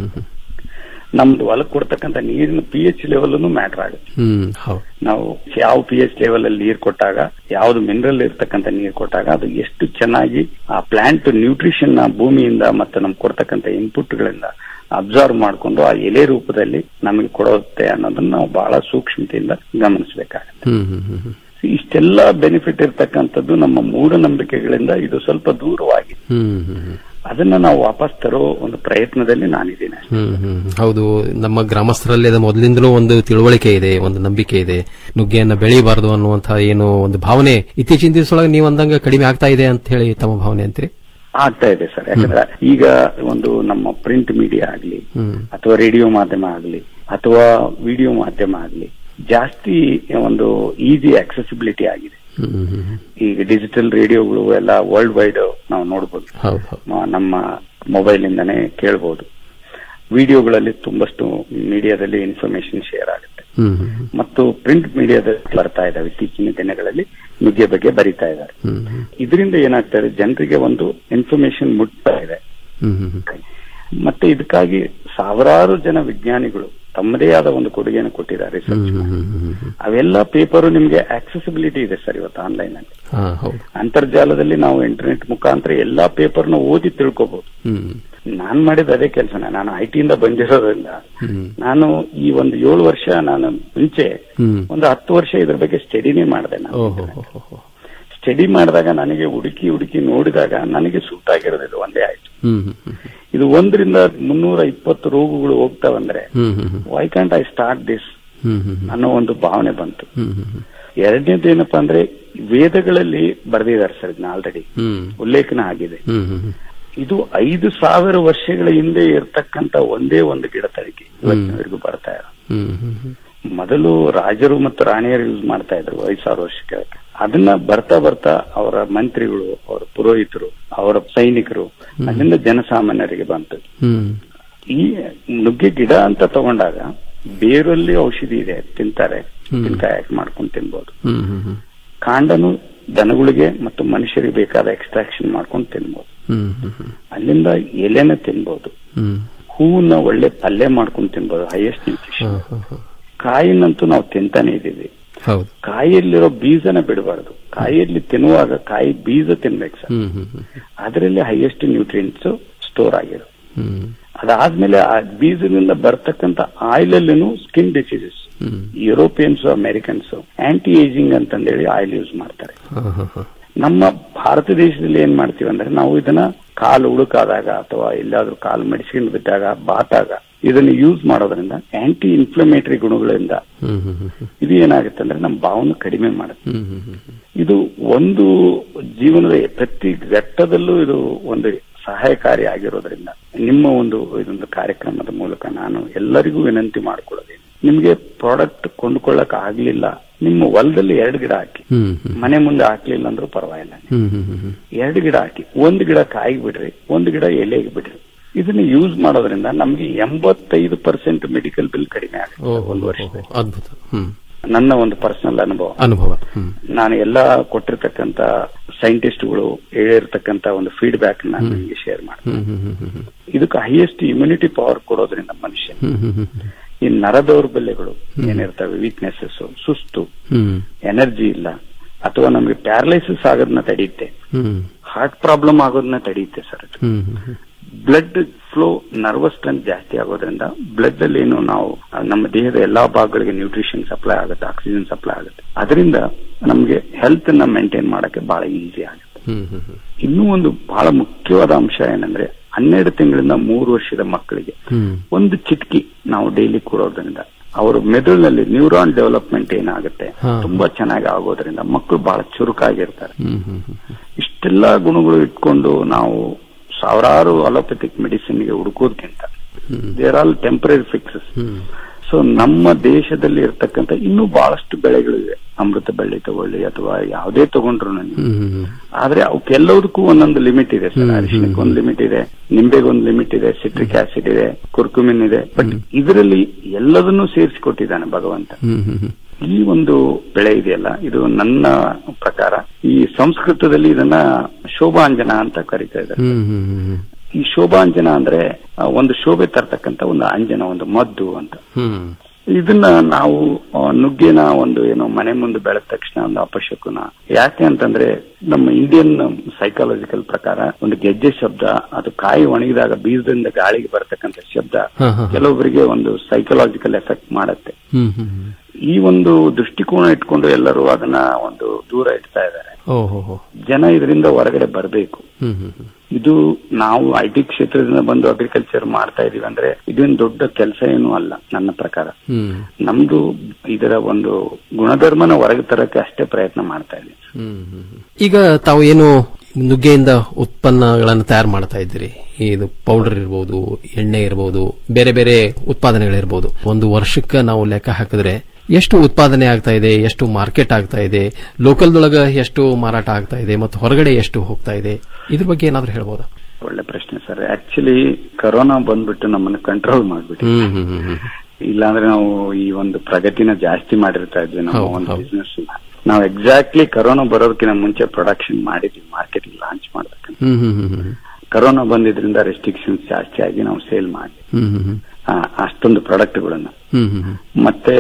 S17: ನಮ್ದು ಹೊಲಕ್ಕೆ ಕೊಡ್ತಕ್ಕಂತ ನೀರಿನ ಪಿ ಎಚ್ ಲೆವೆಲ್ ಮ್ಯಾಟರ್ ಆಗುತ್ತೆ
S15: ಹ್ಮ್ ಹೌದು
S17: ನಾವು ಯಾವ ಪಿ ಎಚ್ ಲೆವೆಲ್ ಅಲ್ಲಿ ನೀರು ಕೊಟ್ಟಾಗ ಯಾವ್ದು ಮಿನರಲ್ ಇರ್ತಕ್ಕಂಥ ನೀರು ಕೊಟ್ಟಾಗ ಅದು ಎಷ್ಟು ಚೆನ್ನಾಗಿ ಆ ಪ್ಲಾಂಟ್ ನ್ಯೂಟ್ರಿಷನ್ ನ ಭೂಮಿಯಿಂದ ಮತ್ತೆ ನಮ್ಗೆ ಕೊಡ್ತಕ್ಕಂಥ ಇನ್ಪುಟ್ ಗಳಿಂದ ಅಬ್ಸರ್ವ್ ಮಾಡ್ಕೊಂಡು ಆ ಎಲೆ ರೂಪದಲ್ಲಿ ನಮಗೆ ಕೊಡುತ್ತೆ ಅನ್ನೋದನ್ನ ನಾವು ಬಹಳ ಸೂಕ್ಷ್ಮತೆಯಿಂದ ಗಮನಿಸಬೇಕಾಗುತ್ತೆ
S15: ಹ್ಮ್ ಹ್ಮ್ ಹ್ಮ್ ಹ್ಮ್
S17: ಇಷ್ಟೆಲ್ಲ ಬೆನಿಫಿಟ್ ಇರ್ತಕ್ಕಂಥದ್ದು ನಮ್ಮ ಮೂಢನಂಬಿಕೆಗಳಿಂದ ಇದು ಸ್ವಲ್ಪ ದೂರವಾಗಿ
S15: ಹ್ಮ್ ಹ್ಮ್ ಹ್ಮ್
S17: ಅದನ್ನ ನಾವು ವಾಪಸ್ ತರೋ ಒಂದು ಪ್ರಯತ್ನದಲ್ಲಿ ನಾನಿದ್ದೀನಿ
S15: ಹ್ಮ್ ಹ್ಮ್ ಹೌದು ನಮ್ಮ ಗ್ರಾಮಸ್ಥರಲ್ಲಿ ಅದು ಮೊದಲಿಂದಲೂ ಒಂದು ತಿಳುವಳಿಕೆ ಇದೆ ಒಂದು ನಂಬಿಕೆ ಇದೆ ನುಗ್ಗೆಯನ್ನ ಬೆಳೆಯಬಾರದು ಅನ್ನುವಂತಹ ಏನು ಒಂದು ಭಾವನೆ ಇತ್ತೀಚಿನ ದಿವಸದೊಳಗೆ ನೀವು ಅಂದಂಗ ಕಡಿಮೆ ಆಗ್ತಾ ಇದೆ ಅಂತ ಹೇಳಿ ತಮ್ಮ ಭಾವನೆ ಅಂತೀರಿ
S17: ಆಗ್ತಾ ಇದೆ ಸರ್ ಯಾಕಂದ್ರೆ ಈಗ ಒಂದು ನಮ್ಮ ಪ್ರಿಂಟ್ ಮೀಡಿಯಾ ಆಗ್ಲಿ
S15: ಹ್ಮ್
S17: ಅಥವಾ ರೇಡಿಯೋ ಮಾಧ್ಯಮ ಆಗಲಿ ಅಥವಾ ವಿಡಿಯೋ ಮಾಧ್ಯಮ ಆಗಲಿ ಜಾಸ್ತಿ ಒಂದು ಈಸಿ ಆಕ್ಸೆಸಿಬಿಲಿಟಿ ಆಗಿದೆ
S15: ಹ್ಮ್ ಹ್ಮ್ ಹ್ಮ್
S17: ಈಗ ಡಿಜಿಟಲ್ ರೇಡಿಯೋಗಳು ಎಲ್ಲ ವರ್ಲ್ಡ್ ವೈಡ್ ನಾವು ನೋಡಬಹುದು
S15: ಹೌದು ಹೌದು
S17: ಮ- ನಮ್ಮ ಮೊಬೈಲ್ ಇಂದಾನೆ ಕೇಳಬಹುದು ವಿಡಿಯೋಗಳಲ್ಲಿ ತುಂಬಷ್ಟು ಮೀಡಿಯಾದಲ್ಲಿ ಇನ್ಫಾರ್ಮೇಶನ್ ಶೇರ್ ಆಗುತ್ತೆ
S15: ಹ್ಮ್ ಹ್ಮ್
S17: ಮತ್ತು ಪ್ರಿಂಟ್ ಮೀಡಿಯಾದಲ್ಲಿ ಬರ್ತಾ ಇದಾವೆ ಇತ್ತೀಚಿನ ದಿನಗಳಲ್ಲಿ ನುಗ್ಗೆ ಬಗ್ಗೆ ಬರಿತಾ ಇದ್ದಾರೆ
S15: ಹ್ಮ್ ಹ್ಮ್
S17: ಇದರಿಂದ ಏನಾಗ್ತಾ ಇದೆ ಜನರಿಗೆ ಒಂದು ಇನ್ಫಾರ್ಮೇಶನ್ ಮುಟ್ತಾ ಇದೆ
S15: ಹ್ಮ್ ಹ್ಮ್ ಹ್ಮ್
S17: ಮತ್ತೆ ಇದಕ್ಕಾಗಿ ಸಾವಿರಾರು ಜನ ವಿಜ್ಞಾನಿಗಳು ತಮ್ಮದೇ ಆದ ಒಂದು ಕೊಡುಗೆಯನ್ನು ಕೊಟ್ಟಿದ್ದಾರೆ ರಿಸರ್ಚ್
S15: ಹ್ಮ್ ಹ್ಮ್ ಹ್ಮ್ ಹ್ಮ್
S17: ಅವೆಲ್ಲ ಪೇಪರು ನಿಮ್ಗೆ ಆಕ್ಸೆಸಿಬಿಲಿಟಿ ಇದೆ ಸರ್ ಇವತ್ತು ಆನ್ಲೈನ್ ಅಲ್ಲಿ
S15: ಹಾ ಹೌದು
S17: ಅಂತರ್ಜಾಲದಲ್ಲಿ ನಾವು ಇಂಟರ್ನೆಟ್ ಮುಖಾಂತರ ಎಲ್ಲಾ ಪೇಪರ್ನ ಓದಿ ತಿಳ್ಕೊಬಹುದು
S15: ಹ್ಮ್
S17: ನಾನ್ ಮಾಡಿದ ಅದೇ ಕೆಲಸನ ನಾನು ಐ ಟಿಯಿಂದ ಬಂದಿರೋದ್ರಿಂದ
S15: ಹ್ಮ್
S17: ನಾನು ಈ ಒಂದು ಏಳು ವರ್ಷ ನಾನು ಮುಂಚೆ
S15: ಹ್ಮ್
S17: ಒಂದು ಹತ್ತು ವರ್ಷ ಇದ್ರ ಬಗ್ಗೆ ಸ್ಟಡಿನೇ ಮಾಡಿದೆ ನಾನು
S15: ಓಹೋ ಹೋ ಹೋ ಹೋ.
S17: ಸ್ಟಡಿ ಮಾಡಿದಾಗ ನನಗೆ ಹುಡುಕಿ ಹುಡುಕಿ ನೋಡಿದಾಗ ನನಗೆ ಸೂಟ್ ಆಗಿರೋದು ಇದು ಒಂದೇ ಆಯ್ತು
S15: ಹ್ಮ್ ಹ್ಮ್ ಹ್ಮ್
S17: ಇದು ಒಂದರಿಂದ ಮುನ್ನೂರ ಇಪ್ಪತ್ತು ರೋಗಗಳು ಹೋಗ್ತಾವಂದ್ರೆ
S15: hmm hmm hmm
S17: why can't I start this
S15: hmm hmm hmm
S17: ಅನ್ನೋ ಒಂದು ಭಾವನೆ ಬಂತು
S15: ಹ್ಮ್ ಹ್ಮ್ ಹ್ಮ್
S17: ಎರಡನೇದು ಏನಪ್ಪಾ ಅಂದ್ರೆ ವೇದಗಳಲ್ಲಿ ಬರೆದಿದ್ದಾರೆ ಸರ್ ಇದನ್ನ ಆಲ್ರೆಡಿ
S12: ಹ್ಮ್
S17: ಉಲ್ಲೇಖನ ಆಗಿದೆ
S12: ಹ್ಮ್ ಹ್ಮ್ ಹ್ಮ್.
S17: ಇದು ಐದು ಸಾವಿರ ವರ್ಷಗಳ ಹಿಂದೆ ಇರ್ತಕ್ಕಂತ ಒಂದೇ ಒಂದು ಗಿಡ ತಳಿಕೆ ಇವತ್ತಿನವರೆಗೂ ಬರ್ತಾ ಇರೋ
S12: ಹ್ಮ್ ಹ್ಮ್ ಹ್ಮ್.
S17: ಮೊದಲು ರಾಜರು ಮತ್ತು ರಾಣಿಯರು ಯೂಸ್ ಮಾಡ್ತಾ ಇದ್ರು ಐದು ಸಾವಿರ ವರ್ಷ ಕೆಳಗೆ ಅದನ್ನ ಬರ್ತಾ ಬರ್ತಾ ಅವರ ಮಂತ್ರಿಗಳು ಅವರ ಪುರೋಹಿತರು ಅವರ ಸೈನಿಕರು ಅಲ್ಲಿಂದ ಜನಸಾಮಾನ್ಯರಿಗೆ ಬಂತು
S12: ಹ್ಮ್
S17: ಈ ನುಗ್ಗೆ ಗಿಡ ಅಂತ ತಗೊಂಡಾಗ ಬೇರಲ್ಲಿ ಔಷಧಿ ಇದೆ ತಿಂತಾರೆ ಉಪ್ಪಿನಕಾಯಿ ಹಾಕಿ ಮಾಡ್ಕೊಂಡು ತಿನ್ಬೋದು
S12: ಹ್ಮ್ ಹ್ಮ್ ಹ್ಮ್.
S17: ಕಾಂಡನು ದನಗಳಿಗೆ ಮತ್ತು ಮನುಷ್ಯರಿಗೆ ಬೇಕಾದ ಎಕ್ಸ್ಟ್ರಾಕ್ಷನ್ ಮಾಡ್ಕೊಂಡು ತಿನ್ಬೋದು
S12: ಹ್ಮ್ ಹ್ಮ್ ಹ್ಮ್.
S17: ಅಲ್ಲಿಂದ ಎಲೆನ ತಿನ್ಬೋದು
S12: ಹ್ಮ್
S17: ಹೂವನ್ನ ಒಳ್ಳೆ ಪಲ್ಯ ಮಾಡ್ಕೊಂಡು ತಿನ್ಬೋದು ಹೈಯೆಸ್ಟ್ ನ್ಯೂಟ್ರಿಷನ್ ಕಾಯಿನಂತೂ ನಾವು ತಿಂತಾನೆ ಇದೀವಿ
S12: ಹೌದು
S17: ಕಾಯಿಯಲ್ಲಿರೋ ಬೀಜನ ಬಿಡಬಾರ್ದು ಕಾಯಿಯಲ್ಲಿ ತಿನ್ನುವಾಗ ಕಾಯಿ ಬೀಜ ತಿನ್ಬೇಕು ಸರ್
S12: ಹ್ಮ್ ಹ್ಮ್ ಹ್ಮ್.
S17: ಅದರಲ್ಲಿ ಹೈಯೆಸ್ಟ್ ನ್ಯೂಟ್ರಿಯೆಂಟ್ಸ್ ಸ್ಟೋರ್ ಆಗಿರೋ
S12: ಹ್ಮ್
S17: ಅದಾದ್ಮೇಲೆ ಆ ಬೀಜದಿಂದ ಬರ್ತಕ್ಕಂತ ಆಯಿಲ್ ಅಲ್ಲಿನೂ ಸ್ಕಿನ್ ಡಿಸೀಸಸ್
S12: ಹ್ಮ್.
S17: ಯುರೋಪಿಯನ್ಸ್ ಅಮೆರಿಕನ್ಸ್ ಆಂಟಿ ಏಜಿಂಗ್ ಅಂತಂದೇಳಿ ಆಯಿಲ್ ಯೂಸ್ ಮಾಡ್ತಾರೆ
S12: ಹಾ, ಹಾ, ಹಾ.
S17: ನಮ್ಮ ಭಾರತ ದೇಶದಲ್ಲಿ ಏನ್ ಮಾಡ್ತೀವಿ ಅಂದ್ರೆ ನಾವು ಇದನ್ನ ಕಾಲು ಉಳುಕಾದಾಗ ಅಥವಾ ಎಲ್ಲಾದ್ರೂ ಕಾಲು ಮೆಡಿಸಿನ್ ಬಿದ್ದಾಗ ಬಾತಾಗ ಇದನ್ನ ಯೂಸ್ ಮಾಡೋದ್ರಿಂದ ಆಂಟಿ ಇನ್ಫ್ಲಮೇಟರಿ ಗುಣಗಳಿಂದ
S12: ಹ್ಮ್ ಹ್ಮ್ ಹ್ಮ್ ಹ್ಮ್.
S17: ಇದು ಏನಾಗುತ್ತೆ ಅಂದ್ರೆ ನಮ್ಮ ಭಾವನ ಕಡಿಮೆ ಮಾಡುತ್ತೆ
S12: ಹ್ಮ್ ಹ್ಮ್ ಹ್ಮ್ ಹ್ಮ್.
S17: ಇದು ಒಂದು ಜೀವನದ ಪ್ರತಿ ಘಟ್ಟದಲ್ಲೂ ಇದು ಒಂದು ಸಹಾಯಕಾರಿ ಆಗಿರೋದ್ರಿಂದ ನಿಮ್ಮ ಒಂದು ಇದೊಂದು ಕಾರ್ಯಕ್ರಮದ ಮೂಲಕ ನಾನು ಎಲ್ಲರಿಗೂ ವಿನಂತಿ ಮಾಡ್ಕೊಳ್ಳೋದೇನು ನಿಮ್ಗೆ ಪ್ರಾಡಕ್ಟ್ ಕೊಂಡ್ಕೊಳ್ಳಕ್ ಆಗ್ಲಿಲ್ಲ ನಿಮ್ಮ ಹೊಲದಲ್ಲಿ ಎರಡು ಗಿಡ ಹಾಕಿ
S12: ಹ್ಮ್ ಹ್ಮ್.
S17: ಮನೆ ಮುಂದೆ ಹಾಕ್ಲಿಲ್ಲ ಅಂದ್ರೂ ಪರವಾಗಿಲ್ಲ
S12: ಹ್ಮ್ ಹ್ಮ್ ಹ್ಮ್ ಹ್ಮ್.
S17: ಎರಡು ಗಿಡ ಹಾಕಿ ಒಂದು ಗಿಡ ಕಾಯಿಗೆ ಬಿಡ್ರಿ ಒಂದು ಗಿಡ ಎಲೆಗೆ ಬಿಡ್ರಿ ಇದನ್ನ ಯೂಸ್ ಮಾಡೋದ್ರಿಂದ ನಮ್ಗೆ ಎಂಬತ್ತೈದು ಪರ್ಸೆಂಟ್ ಮೆಡಿಕಲ್ ಬಿಲ್ ಕಡಿಮೆ ಆಗುತ್ತೆ
S12: ಓಹೋ,
S17: ಒಂದು
S12: ಓಹೋ,
S17: ವರ್ಷದಲ್ಲಿ
S12: ಅದ್ಭುತ ಹ್ಮ್
S17: ನನ್ನ ಒಂದು ಪರ್ಸನಲ್ ಅನುಭವ
S12: ಅನುಭವ ಹ್ಮ್
S17: ನಾನು ಎಲ್ಲ ಕೊಟ್ಟಿರ್ತಕ್ಕಂತ ಸೈಂಟಿಸ್ಟ್ಗಳು ಹೇಳಿರ್ತಕ್ಕಂತ ಒಂದು ಫೀಡ್ಬ್ಯಾಕ್ ನಾನು ನಿಮಗೆ ಶೇರ್ ಮಾಡ್ತೀನಿ
S12: ಹ್ಮ್ ಹ್ಮ್ ಹ್ಮ್ ಹ್ಮ್.
S17: ಇದಕ್ಕೆ ಹೈಯೆಸ್ಟ್ ಇಮ್ಯುನಿಟಿ ಪವರ್ ಕೊಡೋದ್ರಿಂದ ಮನುಷ್ಯ
S12: ಹ್ಮ್ ಹ್ಮ್ ಹ್ಮ್ ಹ್ಮ್.
S17: ಈ ನರ ದೌರ್ಬಲ್ಯಗಳು ಏನಿರ್ತವೆ ವೀಕ್ನೆಸಸ್ ಸುಸ್ತು
S12: ಹ್ಮ್
S17: ಎನರ್ಜಿ ಇಲ್ಲ ಅಥವಾ ನಮಗೆ ಪ್ಯಾರಲೈಸಿಸ್ ಆಗೋದನ್ನ ತಡೆಯುತ್ತೆ
S12: ಹ್ಮ್
S17: ಹಾರ್ಟ್ ಪ್ರಾಬ್ಲಮ್ ಆಗೋದನ್ನ ತಡೆಯುತ್ತೆ ಸರ್
S12: ಹ್ಮ್ ಹ್ಮ್ ಹ್ಮ್.
S17: ಬ್ಲಡ್ ಫ್ಲೋ ನರ್ವಸ್ ಸ್ಟ್ರೆಂತ್ ಜಾಸ್ತಿ ಆಗೋದ್ರಿಂದ ಬ್ಲಡ್ ಅಲ್ಲಿ ಏನು ನಾವು ಆ, ನಮ್ಮ ದೇಹದ ಎಲ್ಲಾ ಭಾಗಗಳಿಗೆ ನ್ಯೂಟ್ರಿಷನ್ ಸಪ್ಲೈ ಆಗುತ್ತೆ ಆಕ್ಸಿಜನ್ ಸಪ್ಲೈ ಆಗುತ್ತೆ ಅದರಿಂದ ನಮಗೆ ಹೆಲ್ತ್ ನ ಮೇಂಟೈನ್ ಮಾಡಕ್ಕೆ ಬಹಳ ಈಸಿ ಆಗುತ್ತೆ
S12: ಹ್ಮ್ ಹ್ಮ್ ಹ್ಮ್.
S17: ಇನ್ನೂ ಒಂದು ಬಹಳ ಮುಖ್ಯವಾದ ಅಂಶ ಏನಂದ್ರೆ ಹನ್ನೆರಡು ತಿಂಗಳಿಂದ ಮೂರು ವರ್ಷದ ಮಕ್ಕಳಿಗೆ
S12: ಹ್ಮ್
S17: ಒಂದು ಚಿಟ್ಕಿ ನಾವು ಡೈಲಿ ಕೊಡೋದ್ರಿಂದ ಅವರ ಮೆದುಳಿನಲ್ಲಿ ನ್ಯೂರಾನ್ ಡೆವಲಪ್ಮೆಂಟ್ ಏನಾಗುತ್ತೆ
S12: ಹಾ.
S17: ತುಂಬಾ ಚೆನ್ನಾಗಿ ಆಗೋದ್ರಿಂದ ಮಕ್ಕಳು ಬಹಳ ಚುರುಕಾಗಿರ್ತಾರೆ
S12: ಹ್ಮ್ ಹ್ಮ್ ಹ್ಮ್.
S17: ಇಷ್ಟೆಲ್ಲಾ ಗುಣಗಳು ಇಟ್ಕೊಂಡು ನಾವು ಸಾವಿರಾರು ಅಲೋಪತಿಕ್ ಮೆಡಿಸಿನ್ ಗೆ ಹುಡುಕೋದಕ್ಕಿಂತ there all temporary fixes
S12: hmm
S17: so ನಮ್ಮ ದೇಶದಲ್ಲಿ ಇರ್ತಕ್ಕಂಥ ಇನ್ನೂ ಬಹಳಷ್ಟು ಬೆಳೆಗಳಿವೆ ಅಮೃತ ಬೆಳ್ಳಿ ತಗೊಳ್ಳಿ ಅಥವಾ ಯಾವುದೇ ತಗೊಂಡ್ರು ನನಗೆ
S12: ಹ್ಮ್ ಹ್ಮ್ ಹ್ಮ್.
S17: ಆದ್ರೆ ಅವಕ್ಕೆಲ್ಲದಕ್ಕೂ ಒಂದೊಂದು ಲಿಮಿಟ್ ಇದೆ ಸರ್ ಅರಿಶಿನಕ್ಕೆ ಒಂದು ಲಿಮಿಟ್ ಇದೆ ನಿಂಬೆಗೆ ಒಂದು ಲಿಮಿಟ್ ಇದೆ ಸಿಟ್ರಿಕ್ ಆಸಿಡ್ ಇದೆ ಕುರ್ಕುಮಿನ್ ಇದೆ ಬಟ್ ಇದರಲ್ಲಿ ಎಲ್ಲದನ್ನೂ ಸೇರಿಸಿಕೊಟ್ಟಿದ್ದಾನೆ ಭಗವಂತ
S12: ಹ್ಮ್ ಹ್ಮ್ ಹ್ಮ್.
S17: ಈ ಒಂದು ಬೆಳೆ ಇದೆಯಲ್ಲ ಇದು ನನ್ನ ಪ್ರಕಾರ ಈ ಸಂಸ್ಕೃತದಲ್ಲಿ ಇದನ್ನ ಶೋಭಾಂಜನ ಅಂತ ಕರೀತಾ ಇದ್ದಾರೆ
S12: ಹ್ಮ್ ಹ್ಮ್ ಹ್ಮ್ ಹ್ಮ್.
S17: ಈ ಶೋಭಾಂಜನ ಅಂದ್ರೆ ಆ, ಒಂದು ಶೋಭೆ ತರ್ತಕ್ಕಂತ ಒಂದು ಅಂಜನ ಒಂದು ಮದ್ದು ಅಂತ
S12: ಹ್ಮ್
S17: ಇದನ್ನ ನಾವು ಆ, ನುಗ್ಗೆನ ಒಂದು ಏನೋ ಮನೆ ಮುಂದೆ ಬೆಳೆದ ತಕ್ಷಣ ಒಂದು ಅಪಶಕುನ ಯಾಕೆ ಅಂತಂದ್ರೆ ನಮ್ಮ ಇಂಡಿಯನ್ ಸೈಕಾಲಜಿಕಲ್ ಪ್ರಕಾರ ಒಂದು ಗೆಜ್ಜೆ ಶಬ್ದ ಅದು ಕಾಯಿ ಒಣಗಿದಾಗ ಬೀಜದಿಂದ ಗಾಳಿಗೆ ಬರ್ತಕ್ಕಂಥ ಶಬ್ದ
S12: ಹಾ, ಹಾ, ಹಾ.
S17: ಕೆಲವೊಬ್ಬರಿಗೆ ಒಂದು ಸೈಕಲಾಜಿಕಲ್ ಎಫೆಕ್ಟ್ ಮಾಡುತ್ತೆ
S12: ಹ್ಮ್ ಹ್ಮ್ ಹ್ಮ್.
S17: ಈ ಒಂದು ದೃಷ್ಟಿಕೋನ ಇಟ್ಕೊಂಡು ಎಲ್ಲರೂ ಅದನ್ನ ಒಂದು ದೂರ ಇಡ್ತಾ ಇದ್ದಾರೆ
S12: ಓಹೋ ಹೋ.
S17: ಜನ ಇದರಿಂದ ಹೊರಗಡೆ ಬರಬೇಕು
S12: ಹ್ಮ್ ಹ್ಮ್ ಹ್ಮ್.
S17: ಇದು ನಾವು ಐ ಟಿ ಕ್ಷೇತ್ರದಿಂದ ಬಂದು ಅಗ್ರಿಕಲ್ಚರ್ ಮಾಡ್ತಾ ಇದೀವಿ ಅಂದ್ರೆ ಇದೇನು ದೊಡ್ಡ ಕೆಲಸ ಏನೂ ಅಲ್ಲ ನನ್ನ ಪ್ರಕಾರ
S12: ಹ್ಮ್
S17: ನಮ್ದು ಇದರ ಒಂದು ಗುಣಧರ್ಮನ ಹೊರಗೆ ತರಕ್ಕೆ ಅಷ್ಟೇ ಪ್ರಯತ್ನ ಮಾಡ್ತಾ ಇದ್ದೀವಿ
S12: ಹ್ಮ್ ಹ್ಮ್ ಹ್ಮ್. ಈಗ ತಾವು ಏನು ನುಗ್ಗೆಯಿಂದ ಉತ್ಪನ್ನಗಳನ್ನು ತಯಾರು ಮಾಡ್ತಾ ಇದ್ದೀರಿ ಇದು ಪೌಡರ್ ಇರಬಹುದು ಎಣ್ಣೆ ಇರಬಹುದು ಬೇರೆ ಬೇರೆ ಉತ್ಪಾದನೆಗಳಿರ್ಬೋದು ಒಂದು ವರ್ಷಕ್ಕೆ ನಾವು ಲೆಕ್ಕ ಹಾಕಿದ್ರೆ ಎಷ್ಟು ಉತ್ಪಾದನೆ ಆಗ್ತಾ ಇದೆ ಎಷ್ಟು ಮಾರ್ಕೆಟ್ ಆಗ್ತಾ ಇದೆ ಲೋಕಲ್ದೊಳಗ ಎಷ್ಟು ಮಾರಾಟ ಆಗ್ತಾ ಇದೆ ಮತ್ತು ಹೊರಗಡೆ ಎಷ್ಟು ಹೋಗ್ತಾ ಇದೆ ಇದ್ರ ಬಗ್ಗೆ ಏನಾದ್ರೂ ಹೇಳ್ಬೋದಾ
S17: ಒಳ್ಳೆ ಪ್ರಶ್ನೆ ಸರ್ ಆಕ್ಚುಲಿ ಕರೋನಾ ಬಂದ್ಬಿಟ್ಟು ನಮ್ಮನ್ನ ಕಂಟ್ರೋಲ್ ಮಾಡ್ಬಿಟ್ಟು
S12: ಹ್ಮ್ ಹ್ಮ್ ಹ್ಮ್ ಹ್ಮ್.
S17: ಇಲ್ಲಾಂದ್ರೆ ನಾವು ಈ ಒಂದು ಪ್ರಗತಿನ ಜಾಸ್ತಿ ಮಾಡಿರ್ತಾ ಇದ್ವಿ ನಮ್ಮ
S12: ಹೌದು,
S17: ಒಂದು
S12: ಹೌದು.
S17: ಬಿಸ್ನೆಸ್ ನಾವು ಎಕ್ಸಾಕ್ಟ್ಲಿ ಕರೋನಾ ಬರೋದಕ್ಕಿಂತ ಮುಂಚೆ ಪ್ರೊಡಕ್ಷನ್ ಮಾಡಿದ್ವಿ ಮಾರ್ಕೆಟ್ ಲಾಂಚ್ ಮಾಡ್ಬೇಕಂತ
S12: ಹ್ಮ್ ಹ್ಮ್ ಹ್ಮ್ ಹ್ಮ್.
S17: ಕರೋನಾ ಬಂದಿದ್ರಿಂದ ರೆಸ್ಟ್ರಿಕ್ಷನ್ಸ್ ಜಾಸ್ತಿ ಆಗಿ ನಾವು ಸೇಲ್ ಮಾಡಿ
S12: ಹ್ಮ್ ಹ್ಮ್ ಹ್ಮ್.
S17: ಆ, ಅಷ್ಟೊಂದು ಪ್ರಾಡಕ್ಟ್ಗಳನ್ನ
S12: ಹ್ಮ್ ಹ್ಮ್ ಹ್ಮ್.
S17: ಮತ್ತೆ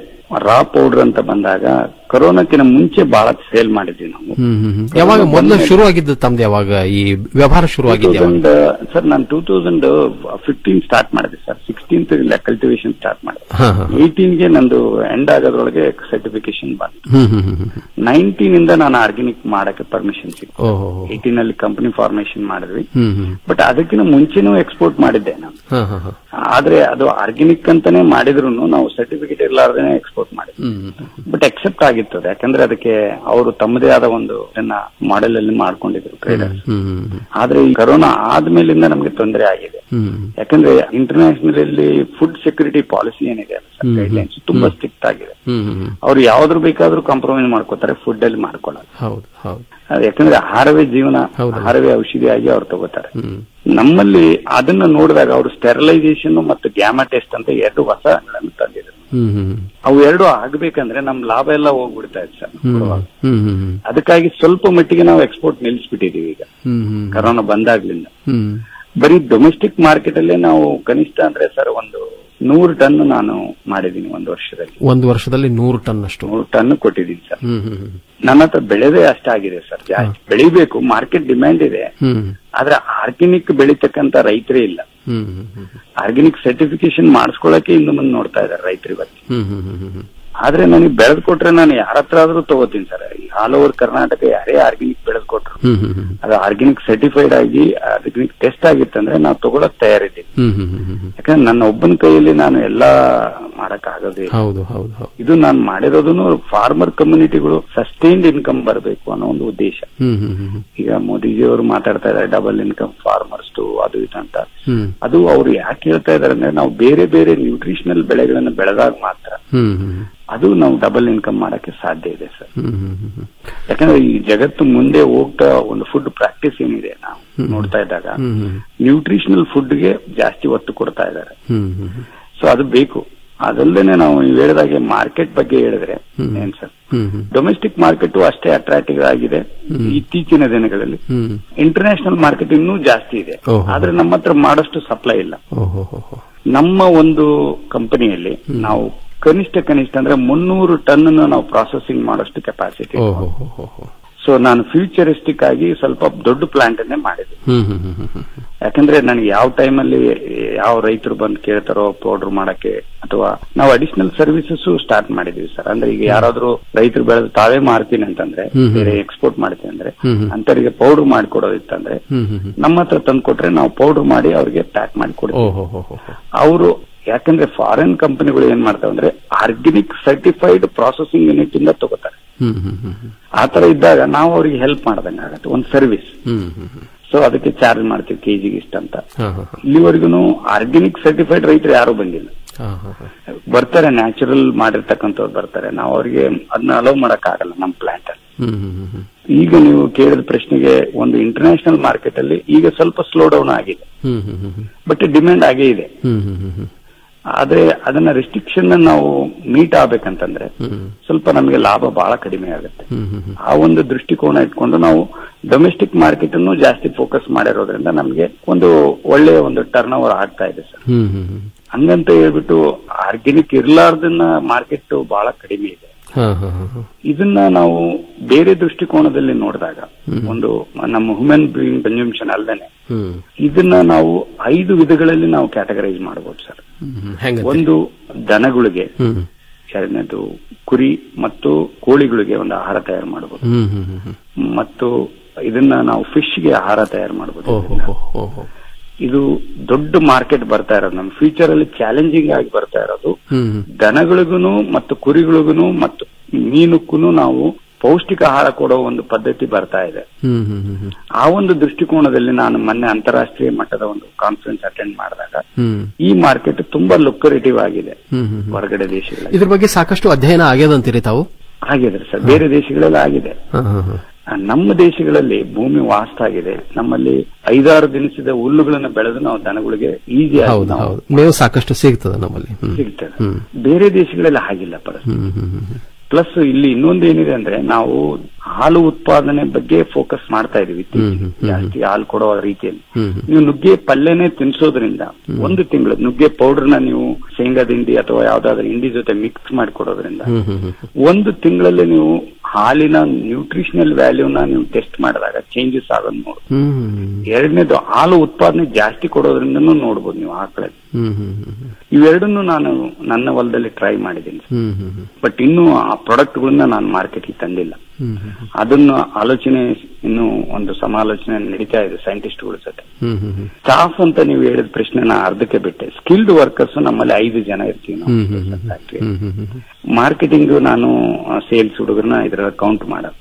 S17: ರಾ ಪೌಡರ್ ಅಂತ ಬಂದಾಗ ಕರೋನಾಕ್ಕಿಂತ ಮುಂಚೆ ಬಹಳ ಸೇಲ್ ಮಾಡಿದ್ವಿ ನಾವು
S12: ಹ್ಮ್ ಹ್ಮ್ ಹ್ಮ್. ಯಾವಾಗ ಮೊದಲು ಶುರು ಆಗಿದ್ದು ತಮ್ದು ಯಾವಾಗ ಈ ವ್ಯವಹಾರ ಶುರು ಆಗಿದ್ದು ಯಾವಾಗ
S17: ಸರ್ ನಾನು ಟೂ ತೌಸಂಡ್ ಫಿಫ್ಟೀನ್ ಸ್ಟಾರ್ಟ್ ಮಾಡಿದೆ ಸರ್ ಸಿಕ್ಸ್ಟೀನ್ತ್ ಕಲ್ಟಿವೇಶನ್ ಸ್ಟಾರ್ಟ್ ಮಾಡಿದೆ
S12: ಹಾ ಹಾ
S17: ಏಯ್ಟೀನ್ಗೆ ನಂದು ಎಂಡ್ ಆಗೋದ್ರೊಳಗೆ ಸರ್ಟಿಫಿಕೇಶನ್ ಬಂತು
S12: ಹ್ಮ್ ಹ್ಮ್ ಹ್ಮ್ ಹ್ಮ್.
S17: ನೈನ್ಟೀನ್ ಇಂದ ನಾನು ಆರ್ಗ್ಯಾನಿಕ್ ಮಾಡಕ್ಕೆ ಪರ್ಮಿಷನ್ ಸಿಕ್ತು
S12: ಓಹೋ
S17: ಏಯ್ಟೀನ್ ಅಲ್ಲಿ ಕಂಪನಿ ಫಾರ್ಮೇಶನ್ ಮಾಡಿದ್ವಿ
S12: ಹ್ಮ್ ಹ್ಮ್
S17: ಬಟ್ ಅದಕ್ಕಿಂತ ಮುಂಚೆನೂ ಎಕ್ಸ್ಪೋರ್ಟ್ ಮಾಡಿದ್ದೆ ನಾನು
S12: ಹಾ ಹಾ ಹಾ
S17: ಆದ್ರೆ ಅದು ಆರ್ಗ್ಯಾನಿಕ್ ಅಂತಾನೆ ಮಾಡಿದ್ರು ನಾವು ಸರ್ಟಿಫಿಕೇಟ್ ಇರ್ಲಾರ್ದೇನೆ ಎಕ್ಸ್ಪೋರ್ಟ್ ಮಾಡಿದ್ವಿ
S12: ಹ್ಮ್ ಹ್ಮ್
S17: ಬಟ್ ಎಕ್ಸೆಪ್ಟ್ ಆಗಿಲ್ಲ ಆಗಿತ್ತು ಅದು. ಯಾಕಂದ್ರೆ ಅದಕ್ಕೆ ಅವರು ತಮ್ಮದೇ ಆದ ಒಂದು ಇದನ್ನ ಮಾಡೆಲ್ ಅಲ್ಲಿ ಮಾಡ್ಕೊಂಡಿದ್ರು ಟ್ರೇಡರ್ಸ್
S12: ಹ್ಮ್
S17: ಆದ್ರೆ ಈ ಕರೋನಾ ಆದ್ಮೇಲಿಂದ ನಮ್ಗೆ ತೊಂದರೆ ಆಗಿದೆ
S12: ಹ್ಮ್
S17: ಯಾಕಂದ್ರೆ ಇಂಟರ್ನ್ಯಾಷನಲ್ ಅಲ್ಲಿ ಫುಡ್ ಸೆಕ್ಯೂರಿಟಿ ಪಾಲಿಸಿ ಏನಿದೆ ಅಲ್ಲ ಸರ್
S12: ಹ್ಮ್.
S17: ಗೈಡ್ಲೈನ್ಸ್ ತುಂಬಾ ಸ್ಟ್ರಿಕ್ಟ್ ಆಗಿದೆ
S12: ಹ್ಮ್ ಹ್ಮ್
S17: ಅವ್ರು ಯಾವ್ದ್ರ ಬೇಕಾದ್ರೂ ಕಾಂಪ್ರಮೈಸ್ ಮಾಡ್ಕೋತಾರೆ ಫುಡ್ ಅಲ್ಲಿ ಮಾಡ್ಕೊಳ್ಳಲ್ಲ
S12: ಹೌದು ಹೌದು
S17: ಅದು ಯಾಕಂದ್ರೆ ಆಹಾರವೇ ಜೀವನ
S12: ಹೌದು.
S17: ಆಹಾರವೇ ಔಷಧಿಯಾಗಿ ಅವ್ರು ತಗೋತಾರೆ
S12: ಹ್ಮ್
S17: ನಮ್ಮಲ್ಲಿ ಅದನ್ನ ನೋಡಿದಾಗ ಅವರು ಸ್ಟೆರಿಲೈಸೇಷನ್ ಮತ್ತು ಗ್ಯಾಮಾ ಟೆಸ್ಟ್ ಅಂತ ಎರಡು ಹೊಸಗಳನ್ನು ತಂದಿದ್ರು
S12: ಹ್ಮ್ ಹ್ಮ್
S17: ಅವು ಎರಡು ಆಗ್ಬೇಕಂದ್ರೆ ನಮ್ ಲಾಭ ಎಲ್ಲ ಹೋಗ್ಬಿಡ್ತಾ ಇತ್ತು ಸರ್
S12: ಹ್ಮ್
S17: ಕೊಡುವಾಗ.
S12: ಹ್ಮ್ ಹ್ಮ್
S17: ಅದಕ್ಕಾಗಿ ಸ್ವಲ್ಪ ಮಟ್ಟಿಗೆ ನಾವು ಎಕ್ಸ್ಪೋರ್ಟ್ ನಿಲ್ಲಿಸ್ಬಿಟ್ಟಿದೀವಿ ಈಗ
S12: ಹ್ಮ್ ಹ್ಮ್
S17: ಕರೋನಾ ಬಂದಾಗ್ಲಿಂದ
S12: ಹ್ಮ್
S17: ಬರೀ ಡೊಮೆಸ್ಟಿಕ್ ಮಾರ್ಕೆಟ್ ಅಲ್ಲೇ ನಾವು ಕನಿಷ್ಠ ಅಂದ್ರೆ ಸರ್ ಒಂದು ನೂರು ಟನ್ ನಾನು ಮಾಡಿದೀನಿ ಒಂದು ವರ್ಷದಲ್ಲಿ
S12: ಒಂದು ವರ್ಷದಲ್ಲಿ ನೂರು ಟನ್ ಅಷ್ಟು
S17: ನೂರು ಟನ್ ಕೊಟ್ಟಿದ್ದೀನಿ ಸರ್
S12: ಹ್ಮ್ ಹ್ಮ್ ಹ್ಮ್
S17: ನನ್ನ ಹತ್ರ ಬೆಳೆದೇ ಅಷ್ಟಾಗಿದೆ ಸರ್ ಜಾಸ್ತಿ ಬೆಳಿಬೇಕು ಮಾರ್ಕೆಟ್ ಡಿಮ್ಯಾಂಡ್ ಇದೆ
S12: ಹ್ಮ್
S17: ಆದ್ರೆ ಆರ್ಗ್ಯಾನಿಕ್ ಬೆಳಿತಕ್ಕಂತ ರೈತರೇ ಇಲ್ಲ
S12: ಹ್ಮ್ ಹ್ಮ್ ಹ್ಮ್
S17: ಆರ್ಗ್ಯಾನಿಕ್ ಸರ್ಟಿಫಿಕೇಶನ್ ಮಾಡಿಸ್ಕೊಳಕ್ಕೆ ಇನ್ನು ಮುಂದೆ ನೋಡ್ತಾ ಇದ್ದಾರೆ ರೈತರು ಇವತ್ತು
S12: ಹ್ಮ್ ಹ್ಮ್ ಹ್ಮ್ ಹ್ಮ್ ಹ್ಮ್
S17: ಆದ್ರೆ ನನಗೆ ಬೆಳೆದ್ ಕೊಟ್ರೆ ನಾನು ಯಾರ ಹತ್ರ ಆದ್ರೂ ತಗೋತೀನಿ ಸರ್ ಆಲ್ ಓವರ್ ಕರ್ನಾಟಕ ಯಾರೇ ಆರ್ಗ್ಯಾನಿಕ್ ಬೆಳೆದ್ ಕೊಟ್ರು
S12: ಹ್ಮ್ ಹ್ಮ್ ಹ್ಮ್
S17: ಅದು ಆರ್ಗ್ಯಾನಿಕ್ ಸರ್ಟಿಫೈಡ್ ಆಗಿ ಆರ್ಗ್ಯಾನಿಕ್ ಟೆಸ್ಟ್ ಆಗಿತ್ತಂದ್ರೆ ನಾವು ತಗೊಳಕ್ ತಯಾರಿದ್ದೀವಿ
S12: ಹ್ಮ್ ಹ್ಮ್ ಹ್ಮ್ ಹ್ಮ್ ಹ್ಮ್
S17: ಯಾಕಂದ್ರೆ ನನ್ನ ಒಬ್ಬನ ಕೈಯಲ್ಲಿ ನಾನು ಎಲ್ಲಾ ಮಾಡಕ್ ಆಗೋದೇ ಇಲ್ಲ.
S12: ಹೌದು ಹೌದು ಹೌದು
S17: ಇದು ನಾನು ಮಾಡಿರೋದನ್ನು ಫಾರ್ಮರ್ ಕಮ್ಯುನಿಟಿಗಳು ಸಸ್ಟೈನ್ಡ್ ಇನ್ಕಮ್ ಬರಬೇಕು ಅನ್ನೋ ಒಂದು ಉದ್ದೇಶ
S12: ಹ್ಮ್ ಹ್ಮ್ ಹ್ಮ್ ಹ್ಮ್
S17: ಈಗ ಮೋದಿಜಿ ಅವರು ಮಾತಾಡ್ತಾ ಇದ್ದಾರೆ ಡಬಲ್ ಇನ್ಕಮ್ ಫಾರ್ಮರ್ಸ್ ಅದು ಇದು ಅಂತ
S12: ಹ್ಮ್
S17: ಅದು ಅವ್ರು ಯಾಕೆ ಹೇಳ್ತಾ ಇದಾರೆ ಅಂದ್ರೆ ನಾವು ಬೇರೆ ಬೇರೆ ನ್ಯೂಟ್ರಿಷನಲ್ ಬೆಳೆಗಳನ್ನು ಬೆಳೆದಾಗ ಮಾತ್ರ
S12: ಹ್ಮ್ ಹ್ಮ್
S17: ಅದು ನಾವು ಡಬಲ್ ಇನ್ಕಮ್ ಮಾಡಕ್ಕೆ ಸಾಧ್ಯ ಇದೆ ಸರ್
S12: ಹ್ಮ್ ಹ್ಮ್ ಹ್ಮ್ ಹ್ಮ್
S17: ಯಾಕಂದ್ರೆ ಈ ಜಗತ್ತು ಮುಂದೆ ಹೋಗ್ತಾ ಒಂದು ಫುಡ್ ಪ್ರಾಕ್ಟೀಸ್ ಏನಿದೆ ನಾವು ನೋಡ್ತಾ ಇದ್ದಾಗ
S12: ಹ್ಮ್ ಹ್ಮ್
S17: ನ್ಯೂಟ್ರಿಷನಲ್ ಫುಡ್ಗೆ ಜಾಸ್ತಿ ಒತ್ತು ಕೊಡ್ತಾ ಇದ್ದಾರೆ
S12: ಹ್ಮ್ ಹ್ಮ್ ಹ್ಮ್
S17: ಸೊ ಅದು ಬೇಕು ಅದಲ್ಲದೆ ನಾವು ನೀವು ಹೇಳಿದಾಗೆ ಮಾರ್ಕೆಟ್ ಬಗ್ಗೆ ಹೇಳಿದ್ರೆ ಏನ್ ಸರ್
S12: ಹ್ಮ್ ಹ್ಮ್
S17: ಡೊಮೆಸ್ಟಿಕ್ ಮಾರ್ಕೆಟ್ ಅಷ್ಟೇ ಅಟ್ರಾಕ್ಟಿವ್ ಆಗಿದೆ ಇತ್ತೀಚಿನ ದಿನಗಳಲ್ಲಿ
S12: ಹ್ಮ್
S17: ಇಂಟರ್ನ್ಯಾಷನಲ್ ಮಾರ್ಕೆಟ್ ಇನ್ನೂ ಜಾಸ್ತಿ ಇದೆ
S12: ಓಹೋ.
S17: ಆದ್ರೆ ನಮ್ಮ ಹತ್ರ ಮಾಡಷ್ಟು ಸಪ್ಲೈ ಇಲ್ಲ
S12: ಓಹೋ ಹೋ ಹೋ
S17: ನಮ್ಮ ಒಂದು ಕಂಪನಿಯಲ್ಲಿ ನಾವು ಕನಿಷ್ಠ ಕನಿಷ್ಠ ಅಂದ್ರೆ ಮುನ್ನೂರು ಟನ್ ನಾವು ಪ್ರಾಸೆಸಿಂಗ್ ಮಾಡೋಷ್ಟು ಕೆಪಾಸಿಟಿ
S12: ಓಹೋ ಹೋ ಹೋ ಹೋ
S17: ಸೊ ನಾನು ಫ್ಯೂಚರಿಸ್ಟಿಕ್ ಆಗಿ ಸ್ವಲ್ಪ ದೊಡ್ಡ ಪ್ಲಾಂಟ್ ಅನ್ನೇ ಮಾಡಿದೆ
S12: ಹ್ಮ್ ಹ್ಮ್ ಹ್ಮ್ ಹ್ಮ್ ಹ್ಮ್
S17: ಯಾಕಂದ್ರೆ ನನಗೆ ಯಾವ ಟೈಮಲ್ಲಿ ಯಾವ ರೈತರು ಬಂದು ಕೇಳ್ತಾರೋ ಪೌಡರ್ ಮಾಡಕ್ಕೆ ಅಥವಾ ನಾವು ಅಡಿಷನಲ್ ಸರ್ವಿಸಸ್ ಸ್ಟಾರ್ಟ್ ಮಾಡಿದೀವಿ ಸರ್ ಅಂದ್ರೆ ಈಗ ಯಾರಾದ್ರೂ ರೈತರು ಬೆಳೆದು ತಾವೇ ಮಾರ್ತೀನಿ ಅಂತಂದ್ರೆ
S12: ಹ್ಮ್ ಹ್ಮ್.
S17: ಬೇರೆ ಎಕ್ಸ್ಪೋರ್ಟ್ ಮಾಡ್ತೀನಿ ಅಂದ್ರೆ
S12: ಹ್ಮ್ ಹ್ಮ್.
S17: ಅಂತವರಿಗೆ ಪೌಡರ್ ಮಾಡಿಕೊಡೋದಿತ್ತಂದ್ರೆ
S12: ಹ್ಮ್ ಹ್ಮ್ ಹ್ಮ್
S17: ನಮ್ಮ ಹತ್ರ ತಂದು ಕೊಟ್ರೆ ನಾವು ಪೌಡರ್ ಮಾಡಿ ಅವ್ರಿಗೆ ಪ್ಯಾಕ್ ಮಾಡಿ ಕೊಡ್ತೀವಿ
S12: ಓಹೋ ಹೋ ಹೋ ಹೋ
S17: ಅವರು ಯಾಕಂದ್ರೆ ಫಾರಿನ್ ಕಂಪನಿಗಳು ಏನ್ ಮಾಡ್ತಾವೆ ಅಂದ್ರೆ ಆರ್ಗ್ಯಾನಿಕ್ ಸರ್ಟಿಫೈಡ್ ಪ್ರಾಸೆಸಿಂಗ್ ಯೂನಿಟ್ ಇಂದ ತಗೋತಾರೆ
S12: ಹ್ಮ್ ಹ್ಮ್ ಹ್ಮ್ ಹ್ಮ್
S17: ಆ ತರ ಇದ್ದಾಗ ನಾವು ಅವ್ರಿಗೆ ಹೆಲ್ಪ್ ಮಾಡ್ದಂಗೆ ಆಗತ್ತೆ ಒಂದು ಸರ್ವಿಸ್
S12: ಹ್ಮ್ ಹ್ಮ್ ಹ್ಮ್
S17: ಸೊ ಅದಕ್ಕೆ ಚಾರ್ಜ್ ಮಾಡ್ತೀವಿ ಕೆಜಿಗೆ ಇಷ್ಟ ಅಂತ
S12: ಹಾ ಹಾ ಹಾ
S17: ಇಲ್ಲಿವರೆಗೂ ಆರ್ಗ್ಯಾನಿಕ್ ಸರ್ಟಿಫೈಡ್ ರೈತರು ಯಾರು ಬಂದಿಲ್ಲ
S12: ಹಾ ಹಾ ಹಾ
S17: ಬರ್ತಾರೆ ನ್ಯಾಚುರಲ್ ಮಾಡಿರ್ತಕ್ಕಂಥವ್ರು ಬರ್ತಾರೆ ನಾವು ಅವ್ರಿಗೆ ಅದನ್ನ ಅಲೋ ಮಾಡಕ್ ಆಗಲ್ಲ ನಮ್ಮ ಪ್ಲಾಂಟ್ ಅಲ್ಲಿ
S12: ಹ್ಮ್ ಹ್ಮ್ ಹ್ಮ್ ಹ್ಮ್
S17: ಈಗ ನೀವು ಕೇಳಿದ ಪ್ರಶ್ನೆಗೆ ಒಂದು ಇಂಟರ್ನ್ಯಾಷನಲ್ ಮಾರ್ಕೆಟ್ ಅಲ್ಲಿ ಈಗ ಸ್ವಲ್ಪ ಸ್ಲೋ ಡೌನ್ ಆಗಿದೆ
S12: ಹ್ಮ್ ಹ್ಮ್ ಹ್ಮ್ ಹ್ಮ್
S17: ಬಟ್ ಡಿಮ್ಯಾಂಡ್ ಆಗೇ ಇದೆ
S12: ಹ್ಮ್ ಹ್ಮ್ ಹ್ಮ್ ಹ್ಮ್
S17: ಆದ್ರೆ ಅದನ್ನ ರೆಸ್ಟ್ರಿಕ್ಷನ್ ನಾವು ಮೀಟ್ ಆಗ್ಬೇಕಂತಂದ್ರೆ
S12: ಹ್ಮ್
S17: ಸ್ವಲ್ಪ ನಮಗೆ ಲಾಭ ಬಹಳ ಕಡಿಮೆ ಆಗುತ್ತೆ
S12: ಹ್ಮ್ ಹ್ಮ್ ಹ್ಮ್
S17: ಆ ಒಂದು ದೃಷ್ಟಿಕೋನ ಇಟ್ಕೊಂಡು ನಾವು ಡೊಮೆಸ್ಟಿಕ್ ಮಾರ್ಕೆಟ್ ಅನ್ನು ಜಾಸ್ತಿ ಫೋಕಸ್ ಮಾಡಿರೋದ್ರಿಂದ ನಮಗೆ ಒಂದು ಒಳ್ಳೆಯ ಒಂದು ಟರ್ನ್ ಓವರ್ ಆಗ್ತಾ ಇದೆ ಸರ್
S12: ಹ್ಮ್ ಹ್ಮ್ ಹ್ಮ್
S17: ಹಂಗಂತ ಹೇಳ್ಬಿಟ್ಟು ಆರ್ಗ್ಯಾನಿಕ್ ಇರ್ಲಾರ್ದನ್ನ ಮಾರ್ಕೆಟ್ ಬಹಳ ಕಡಿಮೆ ಇದೆ
S12: ಹಾ ಹಾ ಹಾ ಹಾ
S17: ಇದನ್ನ ನಾವು ಬೇರೆ ದೃಷ್ಟಿಕೋನದಲ್ಲಿ ನೋಡಿದಾಗ ಒಂದು ನಮ್ಮ ಹ್ಯೂಮನ್ ಬೀಯಿಂಗ್ ಕನ್ಸ್ಯೂಮ್ಷನ್ ಅಲ್ಲದೇನೆ
S12: ಹ್ಮ್
S17: ಇದನ್ನ ನಾವು ಐದು ವಿಧಗಳಲ್ಲಿ ನಾವು ಕ್ಯಾಟಗರೈಸ್ ಮಾಡಬಹುದು ಸರ್
S12: ಹ್ಮ್ ಹೆಂಗ
S17: ಒಂದು ದನಗಳಿಗೆ
S12: ಹ್ಮ್
S17: ಎರಡನೇದು ಕುರಿ ಮತ್ತು ಕೋಳಿಗಳಿಗೆ ಒಂದು ಆಹಾರ ತಯಾರು ಮಾಡಬಹುದು
S12: ಹ್ಮ್ ಹ್ಮ್ ಹ್ಮ್ ಹ್ಮ್
S17: ಮತ್ತು ಇದನ್ನ ನಾವು ಫಿಶ್ ಗೆ ಆಹಾರ ತಯಾರು ಮಾಡಬಹುದು
S12: ಓಹೋ ಹೋ ಹೋ ಹೋ
S17: ಇದು ದೊಡ್ಡ ಮಾರ್ಕೆಟ್ ಬರ್ತಾ ಇರೋದು ನಮ್ಮ ಫ್ಯೂಚರ್ ಅಲ್ಲಿ ಚಾಲೆಂಜಿಂಗ್ ಆಗಿ ಬರ್ತಾ ಇರೋದು
S12: ಹ್ಮ್ ಹ್ಮ್
S17: ದನಗಳಿಗೂ ಮತ್ತು ಕುರಿಗಳಿಗೂ ಮತ್ತು ಮೀನುಕ್ಕೂ ನಾವು ಪೌಷ್ಟಿಕ ಆಹಾರ ಕೊಡೋ ಒಂದು ಪದ್ಧತಿ ಬರ್ತಾ ಇದೆ
S12: ಹ್ಮ್ ಹ್ಮ್ ಹ್ಮ್ ಹ್ಮ್
S17: ಆ ಒಂದು ದೃಷ್ಟಿಕೋನದಲ್ಲಿ ನಾನು ಮೊನ್ನೆ ಅಂತಾರಾಷ್ಟ್ರೀಯ ಮಟ್ಟದ ಒಂದು ಕಾನ್ಫರೆನ್ಸ್ ಅಟೆಂಡ್ ಮಾಡಿದಾಗ
S12: ಹ್ಮ್
S17: ಈ ಮಾರ್ಕೆಟ್ ತುಂಬಾ ಲುಕ್ರೇಟಿವ್ ಆಗಿದೆ
S12: ಹ್ಮ್ ಹ್ಮ್ ಹ್ಮ್
S17: ಹೊರಗಡೆ ದೇಶಗಳಲ್ಲಿ
S12: ಇದ್ರ ಬಗ್ಗೆ ಸಾಕಷ್ಟು ಅಧ್ಯಯನ ಆಗ್ಯದಂತೀರಿ ತಾವು
S17: ಆಗಿದೆ ಸರ್ ಬೇರೆ ದೇಶಗಳಲ್ಲಿ ಆಗಿದೆ
S12: ಹಾ ಹಾ ಹಾ
S17: ಆ, ನಮ್ಮ ದೇಶಗಳಲ್ಲಿ ಭೂಮಿ ವಾಸ್ತ ಆಗಿದೆ ನಮ್ಮಲ್ಲಿ ಐದಾರು ದಿನಸಿದ ಹುಲ್ಲುಗಳನ್ನು ಬೆಳೆದು ನಾವು ದನಗಳಿಗೆ ಈಸಿಯಾಗಿ
S12: ಹೌದು
S17: ನಾವು
S12: ಹೌದು ಮೇವು ಸಾಕಷ್ಟು ಸಿಗ್ತದ ನಮ್ಮಲ್ಲಿ ಹ್ಮ್
S17: ಸಿಗ್ತದೆ
S12: ಹ್ಮ್
S17: ಬೇರೆ ದೇಶಗಳಲ್ಲಿ ಹಾಗಿಲ್ಲ ಪರಿಸ್ಥಿತಿ
S12: ಹ್ಮ್ ಹ್ಮ್ ಹ್ಮ್
S17: ಪ್ಲಸ್ ಇಲ್ಲಿ ಇನ್ನೊಂದು ಏನಿದೆ ಅಂದ್ರೆ ನಾವು ಹಾಲು ಉತ್ಪಾದನೆ ಬಗ್ಗೆ ಫೋಕಸ್ ಮಾಡ್ತಾ ಇದೀವಿ ಇತ್ತೀಚೆಗೆ.
S12: ಹ್ಮ್, ಹ್ಮ್,
S17: ಜಾಸ್ತಿ ಹಾಲು ಕೊಡೋ ರೀತಿಯಲ್ಲಿ
S12: ಹ್ಮ್ ಹ್ಮ್
S17: ನೀವು ನುಗ್ಗೆ ಪಲ್ಯನೇ ತಿನ್ಸೋದ್ರಿಂದ ಒಂದು ತಿಂಗಳು ನುಗ್ಗೆ ಪೌಡರ್ನ ನೀವು ಶೇಂಗಾದ ಹಿಂಡಿ ಅಥವಾ ಯಾವ್ದಾದ್ರು ಹಿಂಡಿ ಜೊತೆ ಮಿಕ್ಸ್ ಮಾಡಿ ಕೊಡೋದ್ರಿಂದ
S12: ಹ್ಮ್ ಹ್ಮ್ ಹ್ಮ್
S17: ಒಂದು ತಿಂಗಳಲ್ಲಿ ನೀವು ಹಾಲಿನ ನ್ಯೂಟ್ರಿಷನಲ್ ವ್ಯಾಲ್ಯೂನ ನೀವು ಟೆಸ್ಟ್ ಮಾಡಿದಾಗ ಚೇಂಜಸ್ ಆಗೋದು ನೋಡಿ
S12: ಹ್ಮ್ ಹ್ಮ್
S17: ಎರಡನೇದು ಹಾಲು ಉತ್ಪಾದನೆ ಜಾಸ್ತಿ ಕೊಡೋದ್ರಿಂದನೂ ನೋಡ್ಬೋದು ನೀವು ಆಕಳಲ್ಲಿ
S12: ಹ್ಮ್ ಹ್ಮ್ ಹ್ಮ್
S17: ಇವೆರಡನ್ನು ನಾನು ನನ್ನ ಹೊಲದಲ್ಲಿ ಟ್ರೈ ಮಾಡಿದ್ದೀನಿ
S12: ಹ್ಮ್ ಹ್ಮ್ ಹ್ಮ್
S17: ಬಟ್ ಇನ್ನೂ ಆ ಪ್ರಾಡಕ್ಟ್ಗಳನ್ನ ನಾನು ಮಾರ್ಕೆಟ್ಗೆ ತಂದಿಲ್ಲ
S12: ಹ್ಮ್
S17: ಅದನ್ನು ಆಲೋಚನೆ ಇನ್ನು ಒಂದು ಸಮಾಲೋಚನೆ ನಡೀತಾ ಇದೆ ಸೈಂಟಿಸ್ಟ್ಗಳ ಜೊತೆ
S12: ಹ್ಮ್ ಹ್ಮ್ ಹ್ಮ್
S17: ಸ್ಟಾಫ್ ಅಂತ ನೀವು ಹೇಳಿದ ಪ್ರಶ್ನೆ ನಾ ಅರ್ಧಕ್ಕೆ ಬಿಟ್ಟೆ ಸ್ಕಿಲ್ಡ್ ವರ್ಕರ್ಸ್ ನಮ್ಮಲ್ಲಿ ಐದು ಜನ ಇರ್ತೀವಿ ನಾವು
S12: ಹ್ಮ್ ಹ್ಮ್ ಹ್ಮ್
S17: ಫ್ಯಾಕ್ಟ್ರಿ
S12: ಹ್ಮ್ ಹ್ಮ್ ಹ್ಮ್ ಹ್ಮ್
S17: ಮಾರ್ಕೆಟಿಂಗ್ ನಾನು ಸೇಲ್ಸ್ ಹುಡುಗರನ್ನ ಇದ್ರ ಕೌಂಟ್ ಮಾಡೋದು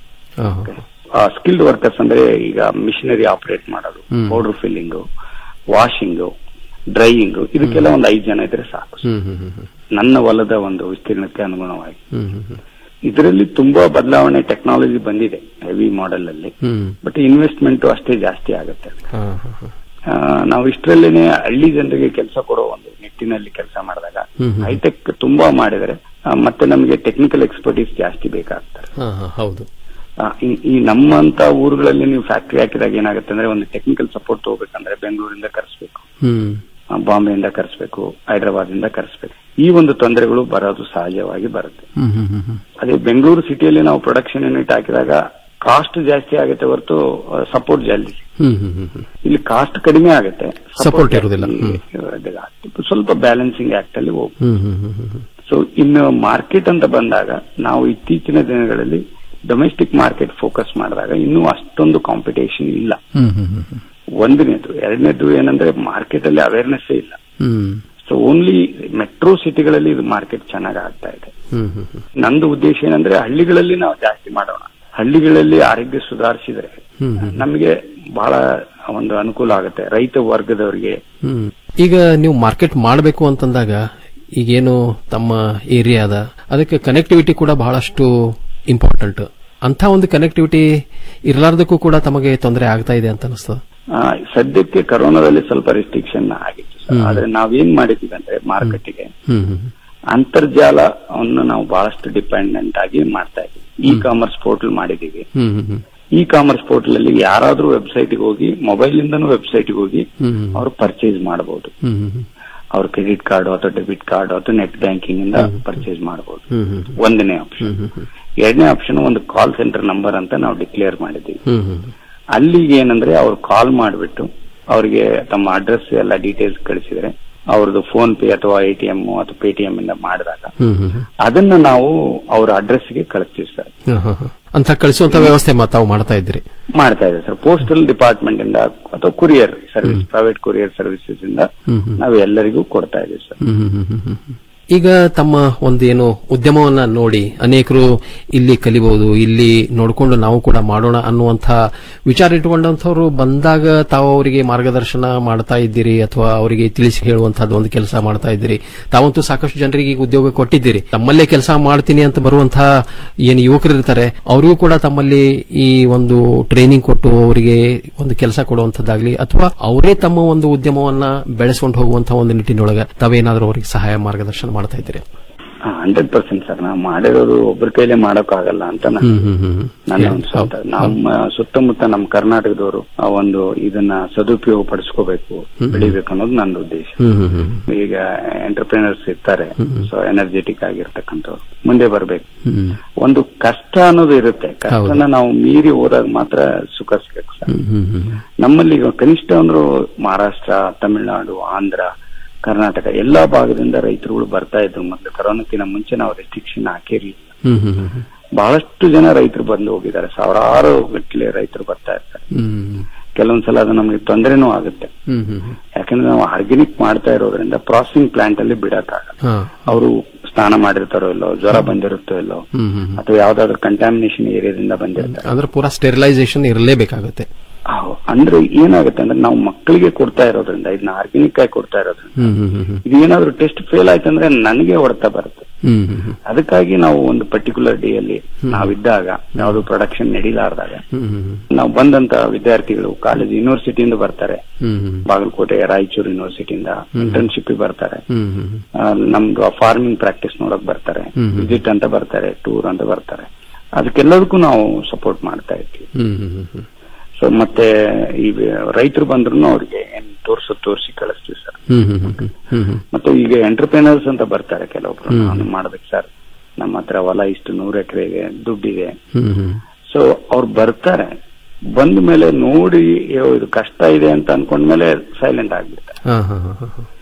S12: ಆ,
S17: ಸ್ಕಿಲ್ಡ್ ವರ್ಕರ್ಸ್ ಅಂದ್ರೆ ಈಗ ಮಿಷನರಿ ಆಪರೇಟ್ ಮಾಡೋದು
S12: ಹ್ಮ್.
S17: ಪೌಡರ್ ಫಿಲ್ಲಿಂಗ್ ವಾಷಿಂಗ್ ಡ್ರೈಯಿಂಗ್ ಇದಕ್ಕೆಲ್ಲ ಒಂದು ಐದು ಜನ ಇದ್ರೆ ಸಾಕು
S12: ಹ್ಮ್ ಹ್ಮ್ ಹ್ಮ್ ಹ್ಮ್
S17: ನನ್ನ ಹೊಲದ ಒಂದು ವಿಸ್ತೀರ್ಣಕ್ಕೆ ಅನುಗುಣವಾಗಿ
S12: ಹ್ಮ್ ಹ್ಮ್ ಹ್ಮ್
S17: ಇದರಲ್ಲಿ ತುಂಬಾ ಬದಲಾವಣೆ ಟೆಕ್ನಾಲಜಿ ಬಂದಿದೆ ಹೆವಿ ಮಾಡೆಲ್ ಅಲ್ಲಿ
S12: ಹ್ಮ್
S17: ಬಟ್ ಇನ್ವೆಸ್ಟ್ಮೆಂಟ್ ಅಷ್ಟೇ ಜಾಸ್ತಿ ಆಗುತ್ತೆ
S12: ಹಾ, ಹಾ, ಹಾ.
S17: ಆ, ನಾವು ಇಷ್ಟರಲ್ಲೇನೆ ಹಳ್ಳಿ ಜನರಿಗೆ ಕೆಲಸ ಕೊಡೋ ಒಂದು ನಿಟ್ಟಿನಲ್ಲಿ ಕೆಲಸ ಮಾಡಿದಾಗ
S12: ಹ್ಮ್, ಹ್ಮ್.
S17: ಹೈಟೆಕ್ ತುಂಬಾ ಮಾಡಿದರೆ ಆ, ಮತ್ತೆ ನಮಗೆ ಟೆಕ್ನಿಕಲ್ ಎಕ್ಸ್ಪರ್ಟೀಸ್ ಜಾಸ್ತಿ ಬೇಕಾಗ್ತದೆ
S12: ಹಾ, ಹಾ, ಹೌದು
S17: ಆ, ಈ- ಈ ನಮ್ಮಂತ ಊರುಗಳಲ್ಲಿ ನೀವು ಫ್ಯಾಕ್ಟರಿ ಹಾಕಿದಾಗ ಏನಾಗುತ್ತೆ ಅಂದ್ರೆ ಒಂದು ಟೆಕ್ನಿಕಲ್ ಸಪೋರ್ಟ್ ತಗೋಬೇಕಂದ್ರೆ ಬೆಂಗಳೂರಿಂದ ಕರೆಸ್ಬೇಕು
S12: ಹ್ಮ್
S17: ಆ, ಬಾಂಬೆಯಿಂದ ಕರೆಸ್ಬೇಕು ಹೈದರಾಬಾದ್ ಇಂದ ಕರೆಸ್ಬೇಕು ಈ ಒಂದು ತೊಂದರೆಗಳು ಬರೋದು ಸಹಜವಾಗಿ ಬರುತ್ತೆ
S12: ಹ್ಮ್ ಹ್ಮ್ ಹ್ಮ್ ಹ್ಮ್
S17: ಅದೇ ಬೆಂಗಳೂರು ಸಿಟಿಯಲ್ಲಿ ನಾವು ಪ್ರೊಡಕ್ಷನ್ ಯೂನಿಟ್ ಹಾಕಿದಾಗ ಕಾಸ್ಟ್ ಜಾಸ್ತಿ ಆಗುತ್ತೆ ಹೊರತು ಸಪೋರ್ಟ್ ಜಲ್ದಿ
S12: ಹ್ಮ್ ಹ್ಮ್ ಹ್ಮ್ ಹ್ಮ್
S17: ಇಲ್ಲಿ ಕಾಸ್ಟ್ ಕಡಿಮೆ ಆಗುತ್ತೆ
S12: Support ಇರುವುದಿಲ್ಲ. ಹ್ಮ್.
S17: ಇರೋದಿಲ್ಲ. ಸ್ವಲ್ಪ ಬ್ಯಾಲೆನ್ಸಿಂಗ್ ಆಕ್ಟ್ ಅಲ್ಲಿ ಹೋಗ್ಬೋದು
S12: ಹ್ಮ್ ಹ್ಮ್ ಹ್ಮ್ ಹ್ಮ್ ಹ್ಮ್
S17: ಸೊ ಇನ್ನು ಮಾರ್ಕೆಟ್ ಅಂತ ಬಂದಾಗ ನಾವು ಇತ್ತೀಚಿನ ದಿನಗಳಲ್ಲಿ ಡೊಮೆಸ್ಟಿಕ್ ಮಾರ್ಕೆಟ್ ಫೋಕಸ್ ಮಾಡಿದಾಗ ಇನ್ನೂ ಅಷ್ಟೊಂದು ಕಾಂಪಿಟೇಷನ್ ಇಲ್ಲ
S12: ಹ್ಮ್ ಹ್ಮ್ ಹ್ಮ್ ಹ್ಮ್
S17: ಒಂದನೇದು ಎರಡನೇದು ಏನಂದ್ರೆ ಮಾರ್ಕೆಟ್ ಅಲ್ಲಿ ಅವೇರ್ನೆಸ್ ಇಲ್ಲ
S12: ಹ್ಮ್
S17: ಸೊ ಓನ್ಲಿ ಮೆಟ್ರೋ ಸಿಟಿಗಳಲ್ಲಿ ಇದು ಮಾರ್ಕೆಟ್ ಚೆನ್ನಾಗಿ ಆಗ್ತಾ ಇದೆ
S12: ಹ್ಮ್ ಹ್ಮ್ ಹ್ಮ್
S17: ನಂದು ಉದ್ದೇಶ ಏನಂದ್ರೆ ಹಳ್ಳಿಗಳಲ್ಲಿ ನಾವು ಜಾಸ್ತಿ ಮಾಡೋಣ ಹಳ್ಳಿಗಳಲ್ಲಿ ಆರೋಗ್ಯ ಸುಧಾರಿಸಿದ್ರೆ
S12: ಹ್ಮ್ ಹ್ಮ್
S17: ನಮಗೆ ಬಹಳ ಒಂದು ಅನುಕೂಲ ಆಗುತ್ತೆ ರೈತ ವರ್ಗದವರಿಗೆ
S12: ಹ್ಮ್ ಈಗ ನೀವು ಮಾರ್ಕೆಟ್ ಮಾಡಬೇಕು ಅಂತಂದಾಗ ಈಗೇನು ತಮ್ಮ ಏರಿಯಾ ಅದ ಅದಕ್ಕೆ ಕನೆಕ್ಟಿವಿಟಿ ಕೂಡ ಬಹಳಷ್ಟು ಇಂಪಾರ್ಟೆಂಟ್ ಅಂತ ಒಂದು ಕನೆಕ್ಟಿವಿಟಿ ಇರಲಾರ್ದಕ್ಕೂ ಕೂಡ ತಮಗೆ ತೊಂದರೆ ಆಗ್ತಾ ಇದೆ ಅಂತ ಅನಿಸ್ತದ
S17: ಆ, ಸದ್ಯಕ್ಕೆ ಕರೋನಾದಲ್ಲಿ ಸ್ವಲ್ಪ ರಿಸ್ಟ್ರಿಕ್ಷನ್ ಆಗಿತ್ತು ಸರ್
S12: ಹ್ಮ್.
S17: ಆದ್ರೆ ನಾವೇನ್ ಮಾಡಿದೀವಿ ಅಂದ್ರೆ ಮಾರುಕಟ್ಟೆಗೆ
S12: ಹ್ಮ್ ಹ್ಮ್
S17: ಅಂತರ್ಜಾಲವನ್ನು ನಾವು ಬಹಳಷ್ಟು ಡಿಪೆಂಡೆಂಟ್ ಆಗಿ ಮಾಡ್ತಾ ಇದ್ದೀವಿ ಇ ಕಾಮರ್ಸ್ ಪೋರ್ಟಲ್ ಮಾಡಿದೀವಿ
S12: ಹ್ಮ್ ಹ್ಮ್ ಹ್ಮ್
S17: ಇ ಕಾಮರ್ಸ್ ಪೋರ್ಟಲ್ ಅಲ್ಲಿ ಯಾರಾದ್ರೂ ವೆಬ್ಸೈಟ್ ಹೋಗಿ ಮೊಬೈಲ್ ಇಂದನೂ ವೆಬ್ಸೈಟ್ ಹೋಗಿ
S12: ಹ್ಮ್ ಹ್ಮ್
S17: ಅವರು ಪರ್ಚೇಸ್ ಮಾಡಬಹುದು
S12: ಹ್ಮ್ ಹ್ಮ್ ಹ್ಮ್
S17: ಅವ್ರ ಕ್ರೆಡಿಟ್ ಕಾರ್ಡ್ ಅಥವಾ ಡೆಬಿಟ್ ಕಾರ್ಡ್ ಅಥವಾ ನೆಟ್ ಬ್ಯಾಂಕಿಂಗ್ ಇಂದ ಪರ್ಚೇಸ್ ಮಾಡಬಹುದು
S12: ಹ್ಮ್ ಹ್ಮ್
S17: ಒಂದನೇ ಆಪ್ಷನ್
S12: ಹ್ಮ್ ಹ್ಮ್
S17: ಎರಡನೇ ಆಪ್ಷನ್ ಒಂದು ಕಾಲ್ ಸೆಂಟರ್ ನಂಬರ್ ಅಂತ ನಾವು ಡಿಕ್ಲೇರ್ ಮಾಡಿದ್ದೀವಿ
S12: ಹ್ಮ್ ಹ್ಮ್
S17: ಅಲ್ಲಿಗೆ ಏನಂದ್ರೆ ಅವ್ರು ಕಾಲ್ ಮಾಡಿಬಿಟ್ಟು ಅವರಿಗೆ ತಮ್ಮ ಅಡ್ರೆಸ್ ಎಲ್ಲ ಡೀಟೇಲ್ಸ್ ಕಳಿಸಿದ್ರೆ ಅವ್ರದ್ದು ಫೋನ್ ಪೇ ಅಥವಾ ಎ ಟಿ ಎಂ ಅಥವಾ ಪೇಟಿಎಂ ಇಂದ ಮಾಡಿದಾಗ
S12: ಹ್ಮ್ ಹ್ಮ್ ಹ್ಮ್
S17: ಅದನ್ನ ನಾವು ಅವ್ರ ಅಡ್ರೆಸ್ಗೆ ಕಳಿಸ್ತೀವಿ ಸರ್
S12: ಹಾ, ಹಾ, ಹಾ. ಅಂತ ಕಳಿಸುವಂತ ವ್ಯವಸ್ಥೆ ಮ- ತಾವು ಮಾಡ್ತಾ ಇದ್ರಿ
S17: ಮಾಡ್ತಾ ಇದೆ ಸರ್ ಪೋಸ್ಟಲ್ ಡಿಪಾರ್ಟ್ಮೆಂಟ್ ಇಂದ ಅಥವಾ courier service private courier services ಇಂದ
S12: ಹ್ಮ್ ಹ್ಮ್
S17: ನಾವು ಎಲ್ಲರಿಗೂ ಕೊಡ್ತಾ ಇದೀವಿ ಸರ್
S12: ಹ್ಮ್ ಹ್ಮ್ ಹ್ಮ್ ಹ್ಮ್ ಹ್ಮ್. ಈಗ ತಮ್ಮ ಒಂದು ಏನು ಉದ್ಯಮವನ್ನ ನೋಡಿ ಅನೇಕರು ಇಲ್ಲಿ ಕಲಿಬಹುದು ಇಲ್ಲಿ ನೋಡಿಕೊಂಡು ನಾವು ಕೂಡ ಮಾಡೋಣ ಅನ್ನುವಂಥ ವಿಚಾರ ಇಟ್ಟುಕೊಂಡಂಥವ್ರು ಬಂದಾಗ ತಾವು ಅವರಿಗೆ ಮಾರ್ಗದರ್ಶನ ಮಾಡ್ತಾ ಇದ್ದೀರಿ ಅಥವಾ ಅವರಿಗೆ ತಿಳಿಸಿ ಹೇಳುವಂತಹದ್ದು ಒಂದು ಕೆಲಸ ಮಾಡ್ತಾ ಇದ್ದೀರಿ ತಾವಂತೂ ಸಾಕಷ್ಟು ಜನರಿಗೆ ಈಗ ಉದ್ಯೋಗ ಕೊಟ್ಟಿದ್ದೀರಿ ತಮ್ಮಲ್ಲೇ ಕೆಲಸ ಮಾಡ್ತೀನಿ ಅಂತ ಬರುವಂತಹ ಏನು ಯುವಕರು ಇರ್ತಾರೆ ಅವರಿಗೂ ಕೂಡ ತಮ್ಮಲ್ಲಿ ಈ ಒಂದು ಟ್ರೈನಿಂಗ್ ಕೊಟ್ಟು ಅವರಿಗೆ ಒಂದು ಕೆಲಸ ಕೊಡುವಂತದ್ದಾಗ್ಲಿ ಅಥವಾ ಅವರೇ ತಮ್ಮ ಒಂದು ಉದ್ಯಮವನ್ನ ಬೆಳೆಸ್ಕೊಂಡು ಹೋಗುವಂತಹ ಒಂದು ನಿಟ್ಟಿನೊಳಗೆ ತಾವೇನಾದ್ರೂ ಅವರಿಗೆ ಸಹಾಯ ಮಾರ್ಗದರ್ಶನ ಮಾಡ್ತಾ ಇದ್ದೀರಿ
S17: ಹಂಡ್ರೆಡ್ ಪರ್ಸೆಂಟ್ ಸರ್ ನಾವು ಮಾಡಿರೋದು ಒಬ್ಬರ ಕೈಲೇ ಮಾಡೋಕ್ಕಾಗಲ್ಲ ಅಂತ ನಾನು
S12: ಹ್ಮ್ ಹ್ಮ್ ಹ್ಮ್
S17: ನನ್ನ ಒಂದು ಸ್ವಂತ ನಮ್ಮ ಸುತ್ತಮುತ್ತ ನಮ್ಮ ಕರ್ನಾಟಕದವರು ಆ ಒಂದು ಇದನ್ನ ಸದುಪಯೋಗ ಪಡಿಸ್ಕೋಬೇಕು
S12: ಹ್ಮ್.
S17: ಬೆಳಿಬೇಕು ಅನ್ನೋದು ನನ್ನ ಉದ್ದೇಶ
S12: ಹ್ಮ್ ಹ್ಮ್ ಹ್ಮ್
S17: ಈಗ ಎಂಟರ್ಪ್ರಿನರ್ಸ್ ಇರ್ತಾರೆ ಸೊ ಎನರ್ಜೆಟಿಕ್ ಆಗಿರ್ತಕ್ಕಂಥವ್ರು ಮುಂದೆ ಬರ್ಬೇಕು
S12: ಹ್ಮ್
S17: ಒಂದು ಕಷ್ಟ ಅನ್ನೋದು ಇರುತ್ತೆ ಕಷ್ಟನ ನಾವು ಮೀರಿ ಹೋದಾಗ ಮಾತ್ರ ಸುಖ ಸಿಗಕ್ಕೆ ಸರ್
S12: ಹ್ಮ್ ಹ್ಮ್ ಹ್ಮ್
S17: ನಮ್ಮಲ್ಲಿ ಈಗ ಕನಿಷ್ಠ ಅಂದ್ರು ಮಹಾರಾಷ್ಟ್ರ ತಮಿಳುನಾಡು ಆಂಧ್ರ ಕರ್ನಾಟಕ ಎಲ್ಲಾ ಭಾಗದಿಂದ ರೈತರುಗಳು ಬರ್ತಾ ಇದ್ರು ಮೊದಲು ಕರೋನಾಕ್ಕಿಂತ ಮುಂಚೆ ನಾವು ರೆಸ್ಟ್ರಿಕ್ಷನ್ ಹಾಕಿರ್ಲಿಲ್ಲ
S12: ಹ್ಮ್ ಹ್ಮ್ ಹ್ಮ್ ಹ್ಮ್
S17: ಬಹಳಷ್ಟು ಜನ ರೈತರು ಬಂದು ಹೋಗಿದ್ದಾರೆ ಸಾವಿರಾರು ಗಟ್ಟಲೆ ರೈತರು ಬರ್ತಾ ಇರ್ತಾರೆ
S12: ಹ್ಮ್
S17: ಕೆಲವೊಂದ್ಸಲ ಅದು ನಮಗೆ ತೊಂದರೆನೂ ಆಗುತ್ತೆ
S12: ಹ್ಮ್ ಹ್ಮ್ ಹ್ಮ್
S17: ಯಾಕಂದ್ರೆ ನಾವು ಆರ್ಗ್ಯಾನಿಕ್ ಮಾಡ್ತಾ ಇರೋದ್ರಿಂದ ಪ್ರಾಸೆಸಿಂಗ್ ಪ್ಲಾಂಟ್ ಅಲ್ಲಿ ಬಿಡಕ್ಕಾಗಲ್ಲ
S12: ಹಾ
S17: ಅವರು ಸ್ನಾನ ಮಾಡಿರ್ತಾರೋ ಇಲ್ಲೋ ಜ್ವರ ಬಂದಿರುತ್ತೋ ಇಲ್ಲೋ
S12: ಹ್ಮ್ ಹ್ಮ್ ಹ್ಮ್.
S17: ಅಥವಾ ಯಾವ್ದಾದ್ರು ಕಂಟಾಮಿನೇಷನ್ ಏರಿಯಾದಿಂದ ಬಂದಿರ್ತಾರೆ
S12: ಅಂದ್ರೆ ಪೂರಾ ಸ್ಟೆರಿಲೈಸೇಷನ್ ಇರಲೇಬೇಕಾಗುತ್ತೆ
S17: ಹೌದು. ಅಂದ್ರೆ ಏನಾಗುತ್ತೆ ಅಂದ್ರೆ ನಾವು ಮಕ್ಕಳಿಗೆ ಕೊಡ್ತಾ ಇರೋದ್ರಿಂದ ಇದನ್ನ ಆರ್ಗ್ಯಾನಿಕ್ ಆಗಿ ಕೊಡ್ತಾ ಇರೋದ್ರಿಂದ
S12: ಹ್ಮ್ ಹ್ಮ್ ಹ್ಮ್ ಹ್ಮ್
S17: ಇದು ಏನಾದ್ರು ಟೆಸ್ಟ್ ಫೇಲ್ ಆಯ್ತಂದ್ರೆ ನನಗೆ ಹೊಡ್ತಾ ಬರುತ್ತೆ
S12: ಹ್ಮ್ ಹ್ಮ್ ಹ್ಮ್
S17: ಅದಕ್ಕಾಗಿ ನಾವು ಒಂದು ಪರ್ಟಿಕ್ಯುಲರ್ ಡೇ ಅಲ್ಲಿ ನಾವಿದ್ದಾಗ ಯಾವ್ದು ಪ್ರೊಡಕ್ಷನ್ ನಡೀಲಾರ್ದಾಗ
S12: ಹ್ಮ್ ಹ್ಮ್ ಹ್ಮ್
S17: ನಾವು ಬಂದಂತ ವಿದ್ಯಾರ್ಥಿಗಳು ಕಾಲೇಜ್ ಯೂನಿವರ್ಸಿಟಿಯಿಂದ ಬರ್ತಾರೆ
S12: ಹ್ಮ್ ಹ್ಮ್
S17: ಬಾಗಲಕೋಟೆ ರಾಯಚೂರು ಯೂನಿವರ್ಸಿಟಿಯಿಂದ ಇಂಟರ್ನ್ಶಿಪ್ ಬರ್ತಾರೆ
S12: ಹ್ಮ್ ಹ್ಮ್ ಹ್ಮ್
S17: ಆ, ನಮ್ದು ಫಾರ್ಮಿಂಗ್ ಪ್ರಾಕ್ಟೀಸ್ ನೋಡಕ್ ಬರ್ತಾರೆ
S12: ಹ್ಮ್.
S17: ವಿಸಿಟ್ ಅಂತ ಬರ್ತಾರೆ ಟೂರ್ ಅಂತ ಬರ್ತಾರೆ ಅದಕ್ಕೆಲ್ಲದಕ್ಕೂ ನಾವು ಸಪೋರ್ಟ್ ಮಾಡ್ತಾ ಇರ್ತೀವಿ
S12: ಹ್ಮ್ ಹ್ಮ್ ಹ್ಮ್ ಹ್ಮ್
S17: ಸೊ ಮತ್ತೆ ಈ ರೈತರು ಬಂದ್ರು ಅವ್ರಿಗೆ ಏನ್ ತೋರ್ಸು ತೋರಿಸಿ ಕಳಿಸ್ತೀವಿ ಸರ್
S12: ಹ್ಮ್ ಹ್ಮ್ ಹ್ಮ್ ಹ್ಮ್ ಹ್ಮ್
S17: ಮತ್ತೆ ಈಗ ಎಂಟರ್ಪ್ರಿನರ್ಸ್ ಅಂತ ಬರ್ತಾರೆ ಕೆಲವೊಬ್ರು
S12: ಹ್ಮ್.
S17: ನಾನು ಮಾಡ್ಬೇಕು ಸರ್ ನಮ್ಮ ಹತ್ರ ಹೊಲ ಇಷ್ಟು ನೂರು ಎಕರೆಗೆ ದುಡ್ಡಿದೆ
S12: ಹ್ಮ್ ಹ್ಮ್
S17: ಸೊ ಅವ್ರು ಬರ್ತಾರೆ ಬಂದ ಮೇಲೆ ನೋಡಿ ಅಯ್ಯೋ, ಇದು ಕಷ್ಟ ಇದೆ ಅಂತ ಅನ್ಕೊಂಡ್ಮೇಲೆ ಸೈಲೆಂಟ್ ಆಗ್ಬಿಡ್ತಾರೆ
S12: ಹಾ ಹಾ ಹಾ ಹಾ ಹಾ.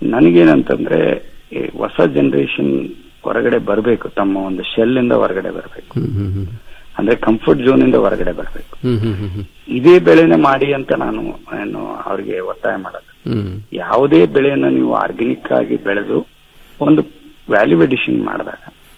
S17: ನನಗೇನಂತಂದ್ರೆ ಈ ಹೊಸ ಜನರೇಷನ್ ಹೊರಗಡೆ ಬರಬೇಕು ತಮ್ಮ ಒಂದು ಶೆಲ್ ಇಂದ ಹೊರಗಡೆ ಬರಬೇಕು ಅಂದ್ರೆ ಕಂಫರ್ಟ್ ಝೋನ್ ಇಂದ ಹೊರಗಡೆ ಬರಬೇಕು ಇದೇ ಬೆಳೆನೆ ಮಾಡಿ ಅಂತ ನಾನು ಏನು ಅವ್ರಿಗೆ ಒತ್ತಾಯ ಮಾಡಲ್ಲ ಯಾವುದೇ ಬೆಳೆಯನ್ನ ನೀವು ಆರ್ಗ್ಯಾನಿಕ್ ಆಗಿ ಬೆಳೆದು ಒಂದು ವ್ಯಾಲ್ಯೂ ಎಡಿಷನ್ ಮಾಡಿದಾಗ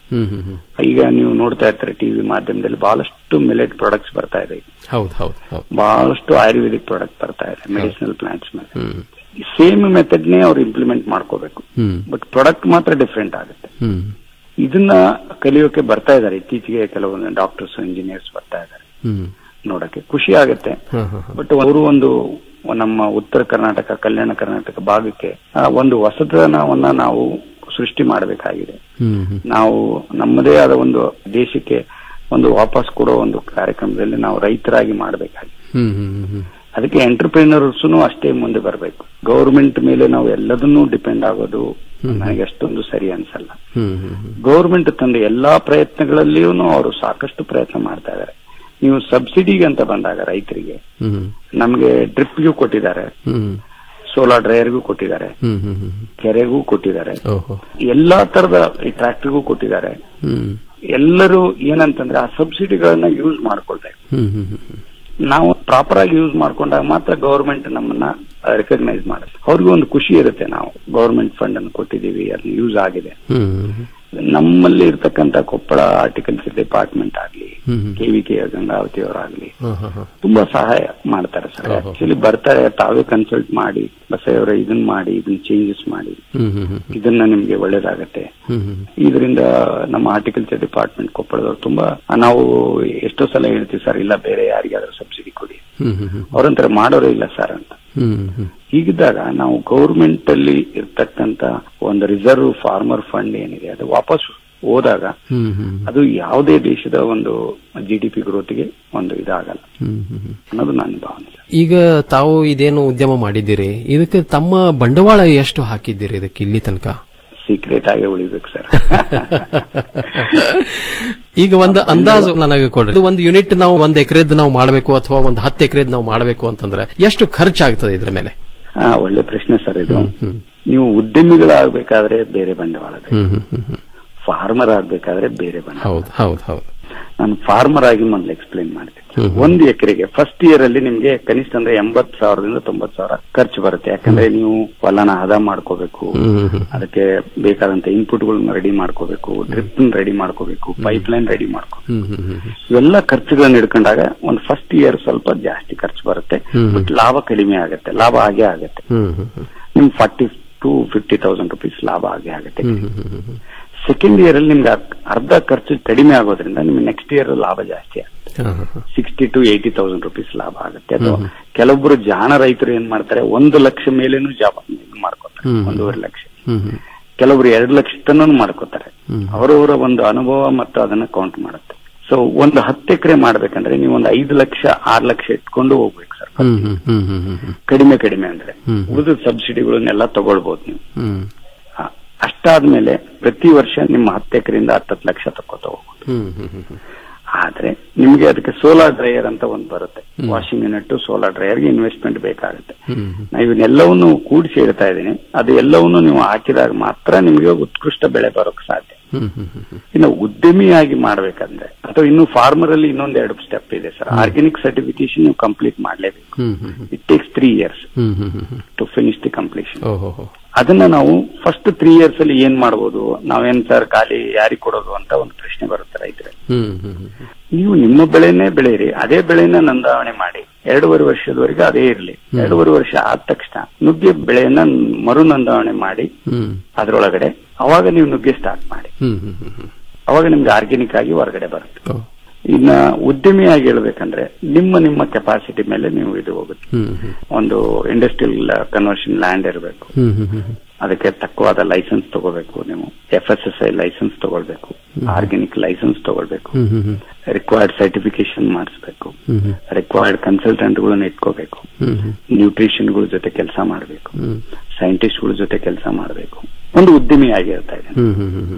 S17: ಈಗ ನೀವು ನೋಡ್ತಾ ಇರ್ತಾರೆ ಟಿವಿ ಮಾಧ್ಯಮದಲ್ಲಿ ಬಹಳಷ್ಟು ಮಿಲೆಟ್ ಪ್ರಾಡಕ್ಟ್ಸ್ ಬರ್ತಾ ಇದೆ ಈಗ.
S12: ಹೌದು ಹೌದು ಹೌದು
S17: ಬಹಳಷ್ಟು ಆಯುರ್ವೇದಿಕ್ ಪ್ರಾಡಕ್ಟ್ ಬರ್ತಾ ಇದೆ ಮೆಡಿಸಿನಲ್ ಪ್ಲಾಂಟ್ಸ್ ಮೇಲೆ ಸೇಮ್ ಮೆಥಡ್ ನೇ ಅವ್ರು ಇಂಪ್ಲಿಮೆಂಟ್ ಮಾಡ್ಕೋಬೇಕು
S12: ಹ್ಮ್
S17: ಬಟ್ ಪ್ರಾಡಕ್ಟ್ ಮಾತ್ರ ಡಿಫ್ರೆಂಟ್ ಆಗುತ್ತೆ
S12: ಹ್ಮ್
S17: ಇದನ್ನ ಕಲಿಯೋಕೆ ಬರ್ತಾ ಇದ್ದಾರೆ ಇತ್ತೀಚೆಗೆ ಕೆಲವೊಂದು ಡಾಕ್ಟರ್ಸ್ ಇಂಜಿನಿಯರ್ಸ್ ಬರ್ತಾ ಇದ್ದಾರೆ
S12: ಹ್ಮ್
S17: ನೋಡಕ್ಕೆ ಖುಷಿ ಆಗುತ್ತೆ
S12: ಹ, ಹ, ಹ.
S17: ಬಟ್ ಅವರು ಒಂದು ನಮ್ಮ ಉತ್ತರ ಕರ್ನಾಟಕ ಕಲ್ಯಾಣ ಕರ್ನಾಟಕ ಭಾಗಕ್ಕೆ ಆ, ಒಂದು ಹೊಸತನವನ್ನ ನಾವು ಸೃಷ್ಟಿ ಮಾಡಬೇಕಾಗಿದೆ
S12: ಹ್ಮ್ ಹ್ಮ್
S17: ನಾವು ನಮ್ಮದೇ ಆದ ಒಂದು ದೇಶಕ್ಕೆ ಒಂದು ವಾಪಸ್ ಕೊಡೋ ಒಂದು ಕಾರ್ಯಕ್ರಮದಲ್ಲಿ ನಾವು ರೈತರಾಗಿ ಮಾಡಬೇಕಾಗಿದೆ
S12: ಹ್ಮ್ ಹ್ಮ್ ಹ್ಮ್ ಹ್ಮ್
S17: ಅದಕ್ಕೆ ಎಂಟರ್ಪ್ರಿನರ್ಸ್ ಅಷ್ಟೇ ಮುಂದೆ ಬರಬೇಕು ಗೌರ್ಮೆಂಟ್ ಮೇಲೆ ನಾವು ಎಲ್ಲದನ್ನೂ ಡಿಪೆಂಡ್ ಆಗೋದು ನನಗೆ ಅಷ್ಟೊಂದು ಸರಿ ಅನ್ಸಲ್ಲ
S12: ಹ್ಮ್ ಹ್ಮ್ ಹ್ಮ್
S17: ಗೌರ್ಮೆಂಟ್ ತಂದ ಎಲ್ಲಾ ಪ್ರಯತ್ನಗಳಲ್ಲಿಯೂ ಅವರು ಸಾಕಷ್ಟು ಪ್ರಯತ್ನ ಮಾಡ್ತಾ ಇದ್ದಾರೆ ನೀವು ಸಬ್ಸಿಡಿಗೆ ಅಂತ ಬಂದಾಗ ರೈತರಿಗೆ
S12: ಹ್ಮ್
S17: ನಮಗೆ ಡ್ರಿಪ್ಗೂ ಕೊಟ್ಟಿದ್ದಾರೆ
S12: ಹ್ಮ್
S17: ಸೋಲಾರ್ ಡ್ರೈಯರ್ಗೂ ಕೊಟ್ಟಿದ್ದಾರೆ
S12: ಹ್ಮ್ ಹ್ಮ್ ಹ್ಮ್
S17: ಕೆರೆಗೂ ಕೊಟ್ಟಿದ್ದಾರೆ
S12: ಓಹೋ
S17: ಎಲ್ಲಾ ತರದ ಈ ಟ್ರ್ಯಾಕ್ಟರ್ಗೂ ಕೊಟ್ಟಿದ್ದಾರೆ
S12: ಹ್ಮ್
S17: ಎಲ್ಲರೂ ಏನಂತಂದ್ರೆ ಆ ಸಬ್ಸಿಡಿಗಳನ್ನ ಯೂಸ್ ಮಾಡ್ಕೊಳ್ಬೇಕು
S12: ಹ್ಮ್ ಹ್ಮ್ ಹ್ಮ್ ಹ್ಮ್
S17: ನಾವು ಪ್ರಾಪರ್ ಆಗಿ ಯೂಸ್ ಮಾಡ್ಕೊಂಡಾಗ ಮಾತ್ರ ಗವರ್ಮೆಂಟ್ ನಮ್ಮನ್ನ ರೆಕಗ್ನೈಸ್ ಮಾಡುತ್ತೆ ಅವ್ರಿಗೂ ಒಂದು ಖುಷಿ ಇರುತ್ತೆ ನಾವು ಗವರ್ಮೆಂಟ್ ಫಂಡ್ ಅನ್ನು ಕೊಟ್ಟಿದೀವಿ ಅದು ಯೂಸ್ ಆಗಿದೆ
S12: ಹ್ಮ್
S17: ನಮ್ಮಲ್ಲಿ ಇರ್ತಕ್ಕಂತ ಕೊಪ್ಪಳ ಆರ್ಟಿಕಲ್ಚರ್ ಡಿಪಾರ್ಟ್ಮೆಂಟ್ ಆಗ್ಲಿ
S12: ಹ್ಮ್ ಹ್ಮ್
S17: ಕೆವಿಕೆ ಗಂಗಾವತಿ ಅವರಾಗ್ಲಿ
S12: ಹ, ಹ, ಹ.
S17: ತುಂಬಾ ಸಹಾಯ ಮಾಡ್ತಾರೆ ಸರ್
S12: ಓಹೋ.
S17: ಆಕ್ಚುಲಿ ಬರ್ತಾರೆ ತಾವೇ ಕನ್ಸಲ್ಟ್ ಮಾಡಿ ಬಸಯ್ಯವರ ಇದನ್ನ ಮಾಡಿ ಇದನ್ನ ಚೇಂಜಸ್ ಮಾಡಿ
S12: ಹ್ಮ್ ಹ್ಮ್ ಹ್ಮ್
S17: ಇದನ್ನ ನಿಮ್ಗೆ ಒಳ್ಳೇದಾಗತ್ತೆ
S12: ಹ್ಮ್ ಹ್ಮ್
S17: ಇದರಿಂದ ನಮ್ಮ ಆರ್ಟಿಕಲ್ಚರ್ ಡಿಪಾರ್ಟ್ಮೆಂಟ್ ಕೊಪ್ಪಳದವ್ರು ತುಂಬಾ ನಾವು ಎಷ್ಟೋ ಸಲ ಹೇಳ್ತೀವಿ ಸರ್ ಇಲ್ಲ ಬೇರೆ ಯಾರಿಗಾದ್ರೂ ಸಬ್ಸಿಡಿ ಕೊಡಿ
S12: ಹ್ಮ್ ಹ್ಮ್ ಹ್ಮ್
S17: ಅವ್ರಂತರ ಮಾಡೋರೇ ಇಲ್ಲ ಸರ್ ಅಂತ
S12: ಹ್ಮ್ ಹ್ಮ್
S17: ಹೀಗಿದ್ದಾಗ ನಾವು ಗೌರ್ಮೆಂಟ್ ಅಲ್ಲಿ ಇರ್ತಕ್ಕಂತ ಒಂದು ರಿಸರ್ವ್ ಫಾರ್ಮರ್ ಫಂಡ್ ಏನಿದೆ ಅದು ವಾಪಸ್ ಹೋದಾಗ
S12: ಹ್ಮ್ ಹ್ಮ್
S17: ಅದು ಯಾವುದೇ ದೇಶದ ಒಂದು ಜಿ ಡಿ ಪಿ ಗ್ರೋತ್ಗೆ ಒಂದು ಇದಾಗಲ್ಲ
S12: ಹ್ಮ್ ಹ್ಮ್ ಹ್ಮ್
S17: ಅನ್ನೋದು ನನ್ನ ಭಾವನೆ
S12: ಈಗ ತಾವು ಇದೇನು ಉದ್ಯಮ ಮಾಡಿದ್ದೀರಿ ಇದಕ್ಕೆ ತಮ್ಮ ಬಂಡವಾಳ ಎಷ್ಟು ಹಾಕಿದ್ದೀರಿ ಇದಕ್ಕೆ ಇಲ್ಲಿ ತನಕ
S17: ಸೀಕ್ರೆಟ್ ಆಗಿ ಉಳಿಬೇಕು ಸರ್
S12: ಈಗ ಒಂದು ಅಂದಾಜು ನನಗೆ ಕೊಡ್ರಿ ಇದು ಒಂದು ಯೂನಿಟ್ ನಾವು ಒಂದ್ ಎಕರೆದ್ ನಾವು ಮಾಡಬೇಕು ಅಥವಾ ಒಂದು ಹತ್ತು ಎಕರೆದ್ ನಾವು ಮಾಡಬೇಕು ಅಂತಂದ್ರೆ ಎಷ್ಟು ಖರ್ಚಾಗ್ತದೆ ಇದ್ರ ಮೇಲೆ
S17: ಹಾ ಒಳ್ಳೆ ಪ್ರಶ್ನೆ ಸರ್ ಇದು ನೀವು ಉದ್ಯಮಿಗಳಾಗಬೇಕಾದ್ರೆ ಬೇರೆ ಬಂಡವಾಳ ಬೇಕು
S12: ಹ್ಮ್ ಹ್ಮ್ ಹ್ಮ್ ಹ್ಮ್
S17: ಫಾರ್ಮರ್ ಆಗ್ಬೇಕಾದ್ರೆ ಬೇರೆ ಬಂಡವಾಳ
S12: ಹೌದು ಹೌದು ಹೌದು
S17: ನಾನು ಫಾರ್ಮರ್ ಆಗಿ ಮೊದಲು ಎಕ್ಸ್ಪ್ಲೈನ್ ಮಾಡ್ತೀನಿ
S12: ಹ್ಮ್ ಹ್ಮ್.
S17: ಒಂದು ಎಕರೆಗೆ ಫಸ್ಟ್ ಇಯರ್ ಅಲ್ಲಿ ನಿಮ್ಗೆ ಕನಿಷ್ಠ ಅಂದ್ರೆ ಎಂಬತ್ ಸಾವಿರದಿಂದ ತೊಂಬತ್ ಸಾವಿರ ಖರ್ಚು ಬರುತ್ತೆ ಯಾಕಂದ್ರೆ ನೀವು ಹೊಲನ ಹದ ಮಾಡ್ಕೋಬೇಕು
S12: ಹ್ಮ್ ಹ್ಮ್
S17: ಅದಕ್ಕೆ ಬೇಕಾದಂತ ಇನ್ಪುಟ್ ಗಳನ್ನ ರೆಡಿ ಮಾಡ್ಕೋಬೇಕು ಡ್ರಿಪ್ ರೆಡಿ ಮಾಡ್ಕೋಬೇಕು ಪೈಪ್ ಲೈನ್ ರೆಡಿ ಮಾಡ್ಕೋಬೇಕು
S12: ಹ್ಮ್ ಹ್ಮ್ ಹ್ಮ್ ಹ್ಮ್
S17: ಇವೆಲ್ಲ ಖರ್ಚುಗಳನ್ನ ಹಿಡ್ಕೊಂಡಾಗ ಒಂದು ಫಸ್ಟ್ ಇಯರ್ ಸ್ವಲ್ಪ ಜಾಸ್ತಿ ಖರ್ಚು ಬರುತ್ತೆ
S12: ಹ್ಮ್.
S17: ಬಟ್ ಲಾಭ ಕಡಿಮೆ ಆಗುತ್ತೆ ಲಾಭ ಆಗೇ ಆಗುತ್ತೆ
S12: ಹ್ಮ್ ಹ್ಮ್ ಹ್ಮ್
S17: ನಿಮ್ forty to fifty thousand rupees ಲಾಭ ಆಗೇ ಆಗುತ್ತೆ
S12: ಹ್ಮ್ ಹ್ಮ್ ಹ್ಮ್ ಹ್ಮ್
S17: ಸೆಕೆಂಡ್ ಇಯರ್ ಅಲ್ಲಿ ನಿಮ್ಗೆ ಅರ್- ಅರ್ಧ ಖರ್ಚು ಕಡಿಮೆ ಆಗೋದ್ರಿಂದ ನಿಮ್ಗೆ ನೆಕ್ಸ್ಟ್ ಇಯರ್ ಲಾಭ ಜಾಸ್ತಿ ಆಗುತ್ತೆ
S12: ಹಾ, ಹಾ, ಹಾ.
S17: Sixty to eighty thousand rupees ಲಾಭ ಆಗುತ್ತೆ ಅಥವಾ ಕೆಲವೊಬ್ರು ಜಾಣ ರೈತರು ಏನ್ ಮಾಡ್ತಾರೆ ಒಂದು ಲಕ್ಷ ಮೇಲೇನು ಜಾಬ್ ಮಾಡ್ಕೋತಾರೆ
S12: ಹ್ಮ್.
S17: ಒಂದೂವರೆ ಲಕ್ಷ
S12: ಹ್ಮ್ ಹ್ಮ್
S17: ಕೆಲವರು ಎರಡು ಲಕ್ಷ ತನೂ ಮಾಡ್ಕೋತಾರೆ
S12: ಹ್ಮ್.
S17: ಅವರವರ ಒಂದು ಅನುಭವ ಮತ್ತು ಅದನ್ನ ಕೌಂಟ್ ಮಾಡುತ್ತೆ ಸೊ ಒಂದು ಹತ್ತು ಎಕರೆ ಮಾಡ್ಬೇಕಂದ್ರೆ ನೀವು ಒಂದು ಐದು ಲಕ್ಷ ಆರು ಲಕ್ಷ ಇಟ್ಕೊಂಡು ಹೋಗ್ಬೇಕು ಸರ್
S12: ಹ್ಮ್ ಹ್ಮ್ ಹ್ಮ್ ಹ್ಮ್ ಹ್ಮ್ ಹ್ಮ್
S17: ಕಡಿಮೆ ಕಡಿಮೆ ಅಂದ್ರೆ
S12: ಹ್ಮ್.
S17: ಉಳಿದ ಸಬ್ಸಿಡಿಗಳನ್ನೆಲ್ಲ ತಗೊಳ್ಬಹುದು ನೀವು
S12: ಹ್ಮ್
S17: ಹ. ಅಷ್ಟಾದ್ಮೇಲೆ ಪ್ರತಿ ವರ್ಷ ನಿಮ್ಮ ಹತ್ತು ಎಕರೆಯಿಂದ ಹತ್ತತ್ತು ಲಕ್ಷ ತಕ್ಕೋತ ಹೋಗ್ಬೋದು
S12: ಹ್ಮ್ ಹ್ಮ್ ಹ್ಮ್ ಹ್ಮ್
S17: ಆದ್ರೆ ನಿಮ್ಗೆ ಅದಕ್ಕೆ ಸೋಲಾರ್ ಡ್ರೈಯರ್ ಅಂತ ಒಂದು ಬರುತ್ತೆ ವಾಷಿಂಗ್ ಯೂನಿಟ್ ಸೋಲಾರ್ ಡ್ರೈಯರ್ಗೆ ಇನ್ವೆಸ್ಟ್ಮೆಂಟ್ ಬೇಕಾಗುತ್ತೆ
S12: ಹ್ಮ್
S17: ನಾ ಇವನ್ನೆಲ್ಲವನ್ನು ಕೂಡಿಸಿ ಹೇಳ್ತಾ ಇದ್ದೀನಿ ಅದು ಎಲ್ಲವನ್ನು ನೀವು ಹಾಕಿದಾಗ ಮಾತ್ರ ನಿಮಗೆ ಉತ್ಕೃಷ್ಟ ಬೆಳೆ ಬರೋಕ್ ಸಾಧ್ಯ
S12: ಹ್ಮ್ ಹ್ಮ್ ಹ್ಮ್ ಹ್ಮ್
S17: ಇನ್ನು ಉದ್ಯಮಿಯಾಗಿ ಮಾಡ್ಬೇಕಂದ್ರೆ ಅಥವಾ ಇನ್ನು ಫಾರ್ಮರ್ ಅಲ್ಲಿ ಇನ್ನೊಂದ್ ಎರಡು ಸ್ಟೆಪ್ ಇದೆ ಸರ್ ಆರ್ಗ್ಯಾನಿಕ್ ಸರ್ಟಿಫಿಕೇಶನ್ ನೀವು ಕಂಪ್ಲೀಟ್ ಮಾಡ್ಲೇಬೇಕು
S12: ಹ್ಮ್ ಹ್ಮ್ ಹ್ಮ್
S17: it takes three years
S12: hmm hmm hmm hmm
S17: to finish the completion
S12: ಓಹೋ ಹೋ
S17: ಅದನ್ನ ನಾವು ಫಸ್ಟ್ ತ್ರೀ ಇಯರ್ಸ್ ಅಲ್ಲಿ ಏನ್ ಮಾಡ್ಬೋದು ನಾವೇನ್ ಸರ್ ಖಾಲಿ ಯಾರಿಗ್ ಕೊಡೋದು ಅಂತ ಒಂದು ಪ್ರಶ್ನೆ ಬರುತ್ತೆ ರೈತರೆ
S12: ಹ್ಮ್ ಹ್ಮ್ ಹ್ಮ್ ಹ್ಮ್
S17: ನೀವು ನಿಮ್ಮ ಬೆಳೆನೇ ಬೆಳೆಯಿರಿ ಅದೇ ಬೆಳೆನ ನೋಂದಾವಣೆ ಮಾಡಿ ಎರಡೂವರೆ ವರ್ಷದವರೆಗೆ ಅದೇ ಇರಲಿ ಎರಡೂವರೆ ವರ್ಷ ಆದ ತಕ್ಷಣ ನುಗ್ಗೆ ಬೆಳೆಯನ್ನ ಮರು ನೋಂದಾವಣೆ ಮಾಡಿ
S12: ಹ್ಮ್
S17: ಅದ್ರೊಳಗಡೆ ಅವಾಗ ನೀವು ನುಗ್ಗೆ ಸ್ಟಾರ್ಟ್ ಮಾಡಿ
S12: ಹ್ಮ್ ಹ್ಮ್ ಹ್ಮ್ ಹ್ಮ್
S17: ಅವಾಗ ನಿಮ್ಗೆ ಆರ್ಗ್ಯಾನಿಕ್ ಆಗಿ ಹೊರಗಡೆ ಬರುತ್ತೆ
S12: ಓ.
S17: ಇನ್ನ ಉದ್ಯಮಿಯಾಗಿ ಹೇಳ್ಬೇಕಂದ್ರೆ ನಿಮ್ಮ ನಿಮ್ಮ ಕೆಪಾಸಿಟಿ ಮೇಲೆ ನೀವು ಇದು ಹೋಗುತ್ತೆ
S12: ಹ್ಮ್ ಹ್ಮ್
S17: ಒಂದು ಇಂಡಸ್ಟ್ರಿಯಲ್ ಕನ್ವರ್ಷನ್ ಲ್ಯಾಂಡ್ ಇರಬೇಕು
S12: ಹ್ಮ್ ಹ್ಮ್ ಹ್ಮ್ ಹ್ಮ್
S17: ಅದಕ್ಕೆ ತಕ್ಕವಾದ ಲೈಸೆನ್ಸ್ ತಗೋಬೇಕು ನೀವು F S S I licence ತಗೊಳ್ಬೇಕು ಆರ್ಗ್ಯಾನಿಕ್ ಲೈಸೆನ್ಸ್ ತಗೊಳ್ಬೇಕು
S12: ಹ್ಮ್ ಹ್ಮ್ ಹ್ಮ್
S17: ರಿಕ್ವೈರ್ಡ್ ಸರ್ಟಿಫಿಕೇಶನ್ ಮಾಡಿಸ್ಬೇಕು
S12: ಹ್ಮ್ ಹ್ಮ್
S17: ರಿಕ್ವೈರ್ಡ್ ಕನ್ಸಲ್ಟೆಂಟ್ಗಳನ್ನ ಇಟ್ಕೋಬೇಕು
S12: ಹ್ಮ್ ಹ್ಮ್
S17: ನ್ಯೂಟ್ರಿಷನ್ಗಳ ಜೊತೆ ಕೆಲಸ ಮಾಡಬೇಕು
S12: ಹ್ಮ್
S17: ಸೈಂಟಿಸ್ಟ್ಗಳ ಜೊತೆ ಕೆಲಸ ಮಾಡಬೇಕು ಒಂದು ಉದ್ಯಮಿ ಆಗಿರ್ತಾ ಇದೆ
S12: ಹ್ಮ್ ಹ್ಮ್ ಹ್ಮ್ ಹ್ಮ್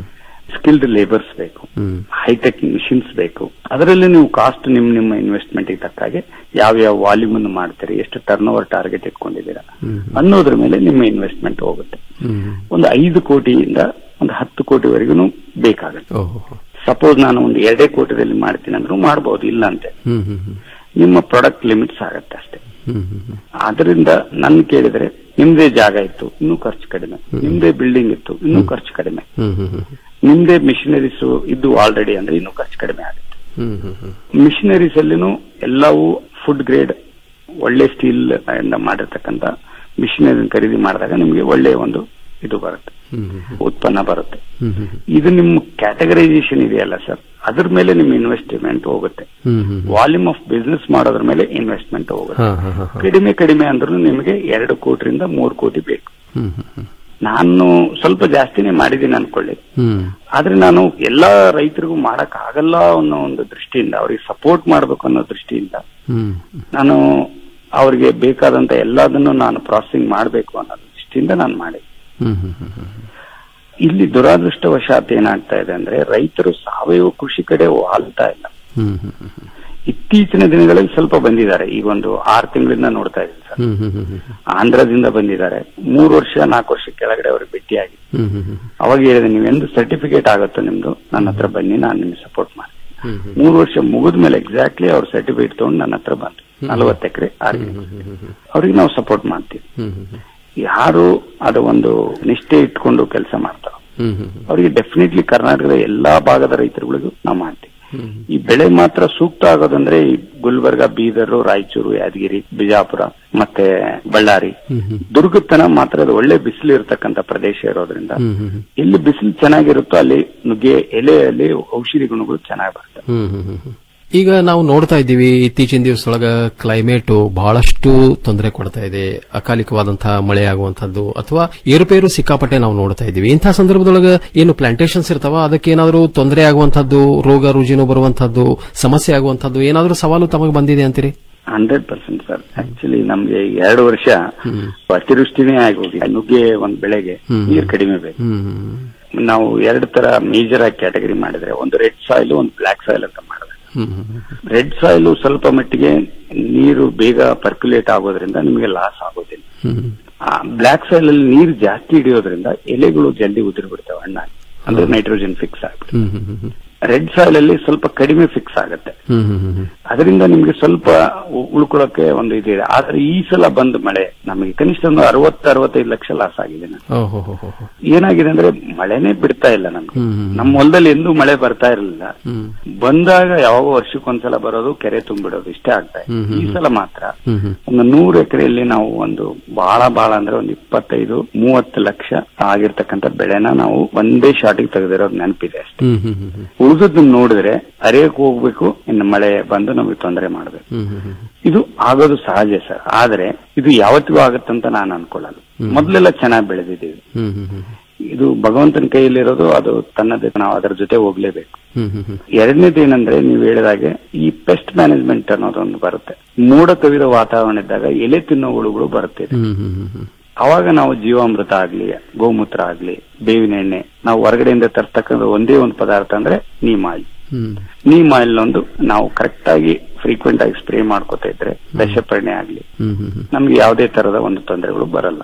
S17: ಸ್ಕಿಲ್ಡ್ ಲೇಬರ್ಸ್ ಬೇಕು ಹೈಟೆಕ್ ಮಿಷಿನ್ಸ್ ಬೇಕು ಅದರಲ್ಲಿ ನೀವು ಕಾಸ್ಟ್ ನಿಮ್ ನಿಮ್ಮ ಇನ್ವೆಸ್ಟ್ಮೆಂಟ್ ತಕ್ಕ ಹಾಗೆ ಯಾವ ಯಾವ ವಾಲ್ಯೂಮ್ ಅನ್ನು ಮಾಡ್ತೀರಿ ಎಷ್ಟು ಟರ್ನ್ ಓವರ್ ಟಾರ್ಗೆಟ್ ಇಟ್ಕೊಂಡಿದ್ದೀರಾ ಅನ್ನೋದ್ರ ಮೇಲೆ ನಿಮ್ಮ ಇನ್ವೆಸ್ಟ್ಮೆಂಟ್ ಹೋಗುತ್ತೆ ಒಂದು ಐದು ಕೋಟಿಯಿಂದ ಒಂದು ಹತ್ತು ಕೋಟಿವರೆಗೂ ಬೇಕಾಗುತ್ತೆ ಸಪೋಸ್ ನಾನು ಒಂದು ಎರಡೇ ಕೋಟಿದಲ್ಲಿ ಮಾಡ್ತೀನಿ ಅಂದ್ರೂ ಮಾಡಬಹುದು ಇಲ್ಲ ಅಂತೆ ನಿಮ್ಮ ಪ್ರಾಡಕ್ಟ್ ಲಿಮಿಟ್ಸ್ ಆಗತ್ತೆ ಅಷ್ಟೇ ಆದ್ರಿಂದ ನನ್ ಕೇಳಿದ್ರೆ ನಿಮ್ದೇ ಜಾಗ ಇತ್ತು ಇನ್ನೂ ಖರ್ಚು ಕಡಿಮೆ ನಿಮ್ದೇ ಬಿಲ್ಡಿಂಗ್ ಇತ್ತು ಇನ್ನೂ ಖರ್ಚು ಕಡಿಮೆ ನಿಮ್ದೇ ಮಿಷನರೀಸ್ ಇದ್ದು ಆಲ್ರೆಡಿ ಅಂದ್ರೆ ಇನ್ನೂ ಖರ್ಚು ಕಡಿಮೆ ಆಗುತ್ತೆ ಮಿಷನರೀಸ್ ಅಲ್ಲಿನೂ ಎಲ್ಲವೂ ಫುಡ್ ಗ್ರೇಡ್ ಒಳ್ಳೆ ಸ್ಟೀಲ್ ಇಂದ ಮಾಡಿರ್ತಕ್ಕಂಥ ಮಿಷನರಿ ಖರೀದಿ ಮಾಡಿದಾಗ ನಿಮ್ಗೆ ಒಳ್ಳೆ ಒಂದು ಇದು ಬರುತ್ತೆ ಉತ್ಪನ್ನ ಬರುತ್ತೆ ಇದು ನಿಮ್ಮ ಕ್ಯಾಟಗರೈಸೇಷನ್ ಇದೆಯಲ್ಲ ಸರ್ ಅದ್ರ ಮೇಲೆ ನಿಮ್ಮ ಇನ್ವೆಸ್ಟ್ಮೆಂಟ್ ಹೋಗುತ್ತೆ ವಾಲ್ಯೂಮ್ ಆಫ್ ಬಿಸ್ನೆಸ್ ಮಾಡೋದ್ರ ಮೇಲೆ ಇನ್ವೆಸ್ಟ್ಮೆಂಟ್ ಹೋಗುತ್ತೆ ಕಡಿಮೆ ಕಡಿಮೆ ಅಂದ್ರೂ ನಿಮಗೆ ಎರಡು ಕೋಟಿಯಿಂದ ಮೂರು ಕೋಟಿ ಬೇಕು ನಾನು ಸ್ವಲ್ಪ ಜಾಸ್ತಿನೇ ಮಾಡಿದ್ದೀನಿ ಅನ್ಕೊಳ್ಳಿ ಆದ್ರೆ ನಾನು ಎಲ್ಲಾ ರೈತರಿಗೂ ಮಾಡಕ್ ಆಗಲ್ಲ ಅನ್ನೋ ಒಂದು ದೃಷ್ಟಿಯಿಂದ ಅವ್ರಿಗೆ ಸಪೋರ್ಟ್ ಮಾಡ್ಬೇಕು ಅನ್ನೋ ದೃಷ್ಟಿಯಿಂದ ನಾನು ಅವ್ರಿಗೆ ಬೇಕಾದಂತ ಎಲ್ಲದನ್ನು ನಾನು ಪ್ರಾಸೆಸಿಂಗ್ ಮಾಡಬೇಕು ಅನ್ನೋ ದೃಷ್ಟಿಯಿಂದ ನಾನು ಮಾಡಿ ಇಲ್ಲಿ ದುರಾದೃಷ್ಟವಶಾತ್ ಏನಾಗ್ತಾ ಇದೆ ಅಂದ್ರೆ ರೈತರು ಸಾವಯವ ಕೃಷಿ ಕಡೆ ವಾಲ್ತಾ ಇಲ್ಲ ಇತ್ತೀಚಿನ ದಿನಗಳಲ್ಲಿ ಸ್ವಲ್ಪ ಬಂದಿದ್ದಾರೆ ಈಗ ಒಂದು ಆರು ತಿಂಗಳಿಂದ ನೋಡ್ತಾ ಇದ್ದೀನಿ ಸರ್ ಆಂಧ್ರದಿಂದ ಬಂದಿದ್ದಾರೆ ಮೂರು ವರ್ಷ ನಾಲ್ಕು ವರ್ಷ ಕೆಳಗಡೆ ಅವ್ರಿಗೆ ಭೇಟಿಯಾಗಿ ಅವಾಗ ಹೇಳಿದೆ ನೀವೆಂದು ಸರ್ಟಿಫಿಕೇಟ್ ಆಗುತ್ತೋ ನಿಮ್ದು ನನ್ನ ಹತ್ರ ಬನ್ನಿ ನಾನು ನಿಮ್ಗೆ ಸಪೋರ್ಟ್ ಮಾಡಿ ಮೂರು ವರ್ಷ ಮುಗಿದ ಮೇಲೆ ಎಕ್ಸಾಕ್ಟ್ಲಿ ಅವ್ರ ಸರ್ಟಿಫಿಕೇಟ್ ತಗೊಂಡು ನನ್ನ ಹತ್ರ ಬಂತು ನಲವತ್ತು ಎಕರೆ ಅವ್ರಿಗೆ ನಾವು ಸಪೋರ್ಟ್ ಮಾಡ್ತೀವಿ ಯಾರು ಅದು ಒಂದು ನಿಷ್ಠೆ ಇಟ್ಕೊಂಡು ಕೆಲಸ ಮಾಡ್ತಾರೋ ಅವರಿಗೆ ಡೆಫಿನೆಟ್ಲಿ ಕರ್ನಾಟಕದ ಎಲ್ಲಾ ಭಾಗದ ರೈತರುಗಳಿಗೂ ನಾವು ಮಾಡ್ತೀವಿ ಈ ಬೆಳೆ ಮಾತ್ರ ಸೂಕ್ತ ಆಗೋದಂದ್ರೆ ಈ ಗುಲ್ಬರ್ಗ ಬೀದರ್ ರಾಯಚೂರು ಯಾದಗಿರಿ ಬಿಜಾಪುರ ಮತ್ತೆ ಬಳ್ಳಾರಿ ದುರ್ಗತನ ಮಾತ್ರ ಅದು ಒಳ್ಳೆ ಬಿಸಿಲು ಇರತಕ್ಕಂತ ಪ್ರದೇಶ ಇರೋದ್ರಿಂದ ಎಲ್ಲಿ ಬಿಸಿಲು ಚೆನ್ನಾಗಿರುತ್ತೋ ಅಲ್ಲಿ ನುಗ್ಗೆ ಎಲೆಯಲ್ಲಿ ಔಷಧಿ ಗುಣಗಳು ಚೆನ್ನಾಗಿ ಬರ್ತವೆ
S12: ಈಗ ನಾವು ನೋಡ್ತಾ ಇದ್ದೀವಿ ಇತ್ತೀಚಿನ ದಿವಸದೊಳಗ ಕ್ಲೈಮೇಟ್ ಬಹಳಷ್ಟು ತೊಂದರೆ ಕೊಡ್ತಾ ಇದೆ ಅಕಾಲಿಕವಾದಂತಹ ಮಳೆ ಆಗುವಂತದ್ದು ಅಥವಾ ಏರುಪೇರು ಸಿಕ್ಕಾಪಟ್ಟೆ ನಾವು ನೋಡ್ತಾ ಇದ್ದೀವಿ ಇಂತಹ ಸಂದರ್ಭದೊಳಗ ಏನು ಪ್ಲಾಂಟೇಶನ್ಸ್ ಇರ್ತಾವ ಅದಕ್ಕೆ ಏನಾದರೂ ತೊಂದರೆ ಆಗುವಂತದ್ದು ರೋಗ ರುಜಿನ ಬರುವಂತದ್ದು ಸಮಸ್ಯೆ ಆಗುವಂತದ್ದು ಏನಾದರೂ ಸವಾಲು ತಮಗೆ ಬಂದಿದೆ ಅಂತೀರಿ
S17: ಹಂಡ್ರೆಡ್ ಪರ್ಸೆಂಟ್ ಸರ್ ಆಕ್ಚುಲಿ ನಮ್ಗೆ ಎರಡು ವರ್ಷ ಅತಿವೃಷ್ಟಿನೇ ಆಗಿ ಹೋಗಿದೆ ನುಗ್ಗೆ ಒಂದ್ ಬೆಳೆಗೆ ನೀರ್ ಕಡಿಮೆ ಬೇಕು ನಾವು ಎರಡು ತರ ಮೇಜರ್ ಆಗಿ ಕ್ಯಾಟಗರಿ ಮಾಡಿದ್ರೆ ಒಂದು ರೆಡ್ ಸಾಯಿಲ್ ಒಂದು ಬ್ಲಾಕ್ ಸಾಯಿಲ್ ಅಂತ ಮಾಡಿದ್ರೆ ರೆಡ್ ಸಾಯಿಲ್ ಸ್ವಲ್ಪ ಮಟ್ಟಿಗೆ ನೀರು ಬೇಗ ಪರ್ಕ್ಯುಲೇಟ್ ಆಗೋದ್ರಿಂದ ನಿಮಗೆ ಲಾಸ್ ಆಗೋದಿಲ್ಲ ಬ್ಲಾಕ್ ಸಾಯಿಲ್ ಅಲ್ಲಿ ನೀರು ಜಾಸ್ತಿ ಹಿಡಿಯೋದ್ರಿಂದ ಎಲೆಗಳು ಜಲ್ದಿ ಉದುರಿ ಬಿಡ್ತವೆ ಹಣ್ಣಾಗಿ ಅಂದ್ರೆ ನೈಟ್ರೋಜನ್ ಫಿಕ್ಸ್ ಆಗ್ಬಿಡುತ್ತೆ ರೆಡ್ ಸಾಯಿಲ್ ಅಲ್ಲಿ ಸ್ವಲ್ಪ ಕಡಿಮೆ ಫಿಕ್ಸ್ ಆಗುತ್ತೆ ಅದರಿಂದ ನಿಮ್ಗೆ ಸ್ವಲ್ಪ ಉ- ಉಳ್ಕೊಳಕ್ಕೆ ಒಂದು ಇದಿದೆ ಆದ್ರೆ ಈ ಸಲ ಬಂದ ಮಳೆ ನಮಗೆ ಕನಿಷ್ಠ ಒಂದು ಅರವತ್ತು ಅರವತ್ತೈದು ಲಕ್ಷ ಲಾಸ್ ಆಗಿದೆ ನಮ್ಗೆ. ಏನಾಗಿದೆ ಅಂದ್ರೆ ಮಳೆನೇ ಬಿಡ್ತಾ ಇಲ್ಲ ನಮ್ಗೆ ನಮ್ಮ ಹೊಲದಲ್ಲಿ ಎಂದೂ ಮಳೆ ಬರ್ತಾ ಇರಲಿಲ್ಲ ಬಂದಾಗ ಯಾವಾಗ ವರ್ಷಕ್ಕೊಂದ್ಸಲ ಬರೋದು ಕೆರೆ ತುಂಬಿಡೋದು ಇಷ್ಟೇ ಆಗ್ತಾ ಇದೆ ಈ ಸಲ ಮಾತ್ರ ಒಂದು ನೂರು ಎಕರೆಯಲ್ಲಿ ನಾವು ಒಂದು ಬಹಳ ಬಹಳ ಅಂದ್ರೆ ಒಂದು ಇಪ್ಪತ್ತೈದು ಮೂವತ್ತು ಲಕ್ಷ ಆಗಿರ್ತಕ್ಕಂಥ ಬೆಳೆನ ನಾವು ಒಂದೇ ಶಾಟಿಗೆ ತೆಗೆದಿರೋದು ನೆನಪಿದೆ ಅಷ್ಟೇ ಉಳಿದದ್ದನ್ನ ನೋಡಿದ್ರೆ ಅರಿಯಕ್ ಹೋಗ್ಬೇಕು ಇನ್ನು ಮಳೆ ಬಂದು ನಮಗೆ ತೊಂದರೆ ಮಾಡ್ಬೇಕು ಇದು ಆಗೋದು ಸಹಜ ಸರ್ ಆದ್ರೆ ಇದು ಯಾವತ್ತಿಗೂ ಆಗತ್ತಂತ ನಾನು ಅನ್ಕೊಳ್ಳಲ್ಲ ಮೊದ್ಲೆಲ್ಲ ಚೆನ್ನಾಗಿ ಬೆಳೆದಿದ್ದೀವಿ ಇದು ಭಗವಂತನ ಕೈಯಲ್ಲಿರೋದು ಅದು ತನ್ನದೇ ನಾವು ಅದರ ಜೊತೆ ಹೋಗ್ಲೇಬೇಕು ಎರಡನೇದು ಏನಂದ್ರೆ ನೀವು ಹೇಳಿದಾಗೆ ಈ ಪೆಸ್ಟ್ ಮ್ಯಾನೇಜ್ಮೆಂಟ್ ಅನ್ನೋದೊಂದು ಬರುತ್ತೆ ಮೋಡ ಕವಿದ ವಾತಾವರಣ ಇದ್ದಾಗ ಎಲೆ ತಿನ್ನೋ ಹುಳುಗಳು ಬರುತ್ತೆ ಇದು. ಅವಾಗ ನಾವು ಜೀವಾಮೃತ ಆಗ್ಲಿ ಗೋಮೂತ್ರ ಆಗ್ಲಿ ಬೇವಿನ ಎಣ್ಣೆ ನಾವು ಹೊರಗಡೆಯಿಂದ ತರ್ತಕ್ಕಂಥ ಒಂದೇ ಒಂದು ಪದಾರ್ಥ ಅಂದ್ರೆ ನೀಮ್ ಆಯಿಲ್ ನೀಮ್ ಆಯಿಲ್ ಒಂದು ನಾವು ಕರೆಕ್ಟ್ ಆಗಿ ಫ್ರೀಕ್ವೆಂಟ್ ಆಗಿ ಸ್ಪ್ರೇ ಮಾಡ್ಕೋತಾ ಇದ್ರೆ ದಶಪರ್ಣೆ ಆಗ್ಲಿ ನಮ್ಗೆ ಯಾವುದೇ ತರದ ಒಂದು ತೊಂದರೆಗಳು ಬರಲ್ಲ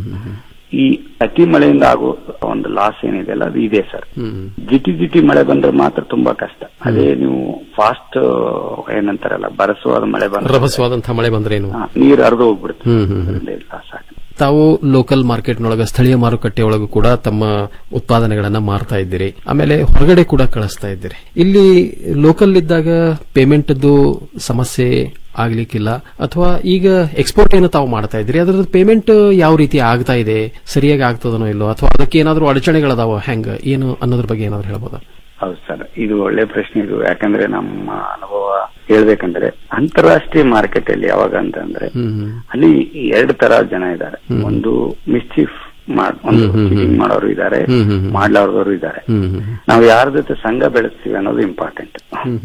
S17: ಈ ಅತಿ ಮಳೆಯಿಂದ ಆಗೋ ಒಂದು ಲಾಸ್ ಏನಿದೆಯಲ್ಲ ಅದು ಇದೆ ಸರ್ ಜಿಟಿ ಜಿಟಿ ಮಳೆ ಬಂದ್ರೆ ಮಾತ್ರ ತುಂಬಾ ಕಷ್ಟ ಅದೇ ನೀವು ಫಾಸ್ಟ್ ಏನಂತಾರಲ್ಲ ಬರಸುವಾದ ಮಳೆ ಬಂದ್ರೆ
S12: ರಭಸವಾದಂತಹ ಮಳೆ ಬಂದ್ರೇನು
S17: ಹಾ, ನೀರು ಹರಿದು ಹೋಗ್ಬಿಡುತ್ತೆ
S12: ಹ್ಮ್, ಹ್ಮ್, ಹ್ಮ್.
S17: ಅದ್ರಲ್ಲಿ ಲಾಸ್ ಆಗುತ್ತೆ
S12: ತಾವು ಲೋಕಲ್ ಮಾರ್ಕೆಟ್ನೊಳಗ ಸ್ಥಳೀಯ ಮಾರುಕಟ್ಟೆಯೊಳಗೂ ಕೂಡ ತಮ್ಮ ಉತ್ಪಾದನೆಗಳನ್ನ ಮಾರ್ತಾ ಇದ್ದೀರಿ ಆಮೇಲೆ ಹೊರಗಡೆ ಕೂಡ ಕಳಿಸ್ತಾ ಇದ್ದೀರಿ ಇಲ್ಲಿ ಲೋಕಲ್ ಇದ್ದಾಗ ಪೇಮೆಂಟ್ ಸಮಸ್ಯೆ ಆಗ್ಲಿಕ್ಕಿಲ್ಲ ಅಥವಾ ಈಗ ಎಕ್ಸ್ಪೋರ್ಟ್ ಏನು ತಾವು ಮಾಡ್ತಾ ಇದ್ದೀರಿ ಅದರದ್ದು ಪೇಮೆಂಟ್ ಯಾವ ರೀತಿ ಆಗ್ತಾ ಇದೆ ಸರಿಯಾಗಿ ಆಗ್ತದನೋ ಇಲ್ಲೋ ಅಥವಾ ಅದಕ್ಕೆ ಏನಾದರೂ ಅಡಚಣೆಗಳದಾವ ಹೆಂಗ ಏನು ಅನ್ನೋದ್ರ ಬಗ್ಗೆ ಏನಾದ್ರು ಹೇಳ್ಬೋದಾ
S17: ಹೌದು ಸರ್ ಇದು ಒಳ್ಳೆ ಪ್ರಶ್ನೆ ಇದು ಯಾಕಂದ್ರೆ ನಮ್ಮ ಅನುಭವ ಹೇಳ್ಬೇಕಂದ್ರೆ ಅಂತಾರಾಷ್ಟ್ರೀಯ ಮಾರ್ಕೆಟ್ ಅಲ್ಲಿ ಯಾವಾಗ ಅಂತಂದ್ರೆ ಅಲ್ಲಿ ಎರಡು ತರ ಜನ ಇದ್ದಾರೆ ಒಂದು ಮಿಸ್ಚೀಫ್ ಮಾಡ್ ಒಂದು cheating ಮಾಡೋರು ಇದ್ದಾರೆ ಮಾಡ್ಲಾರ್ದವರು ಇದ್ದಾರೆ ನಾವು ಯಾರ ಜೊತೆ ಸಂಘ ಬೆಳೆಸ್ತೀವಿ ಅನ್ನೋದು ಇಂಪಾರ್ಟೆಂಟ್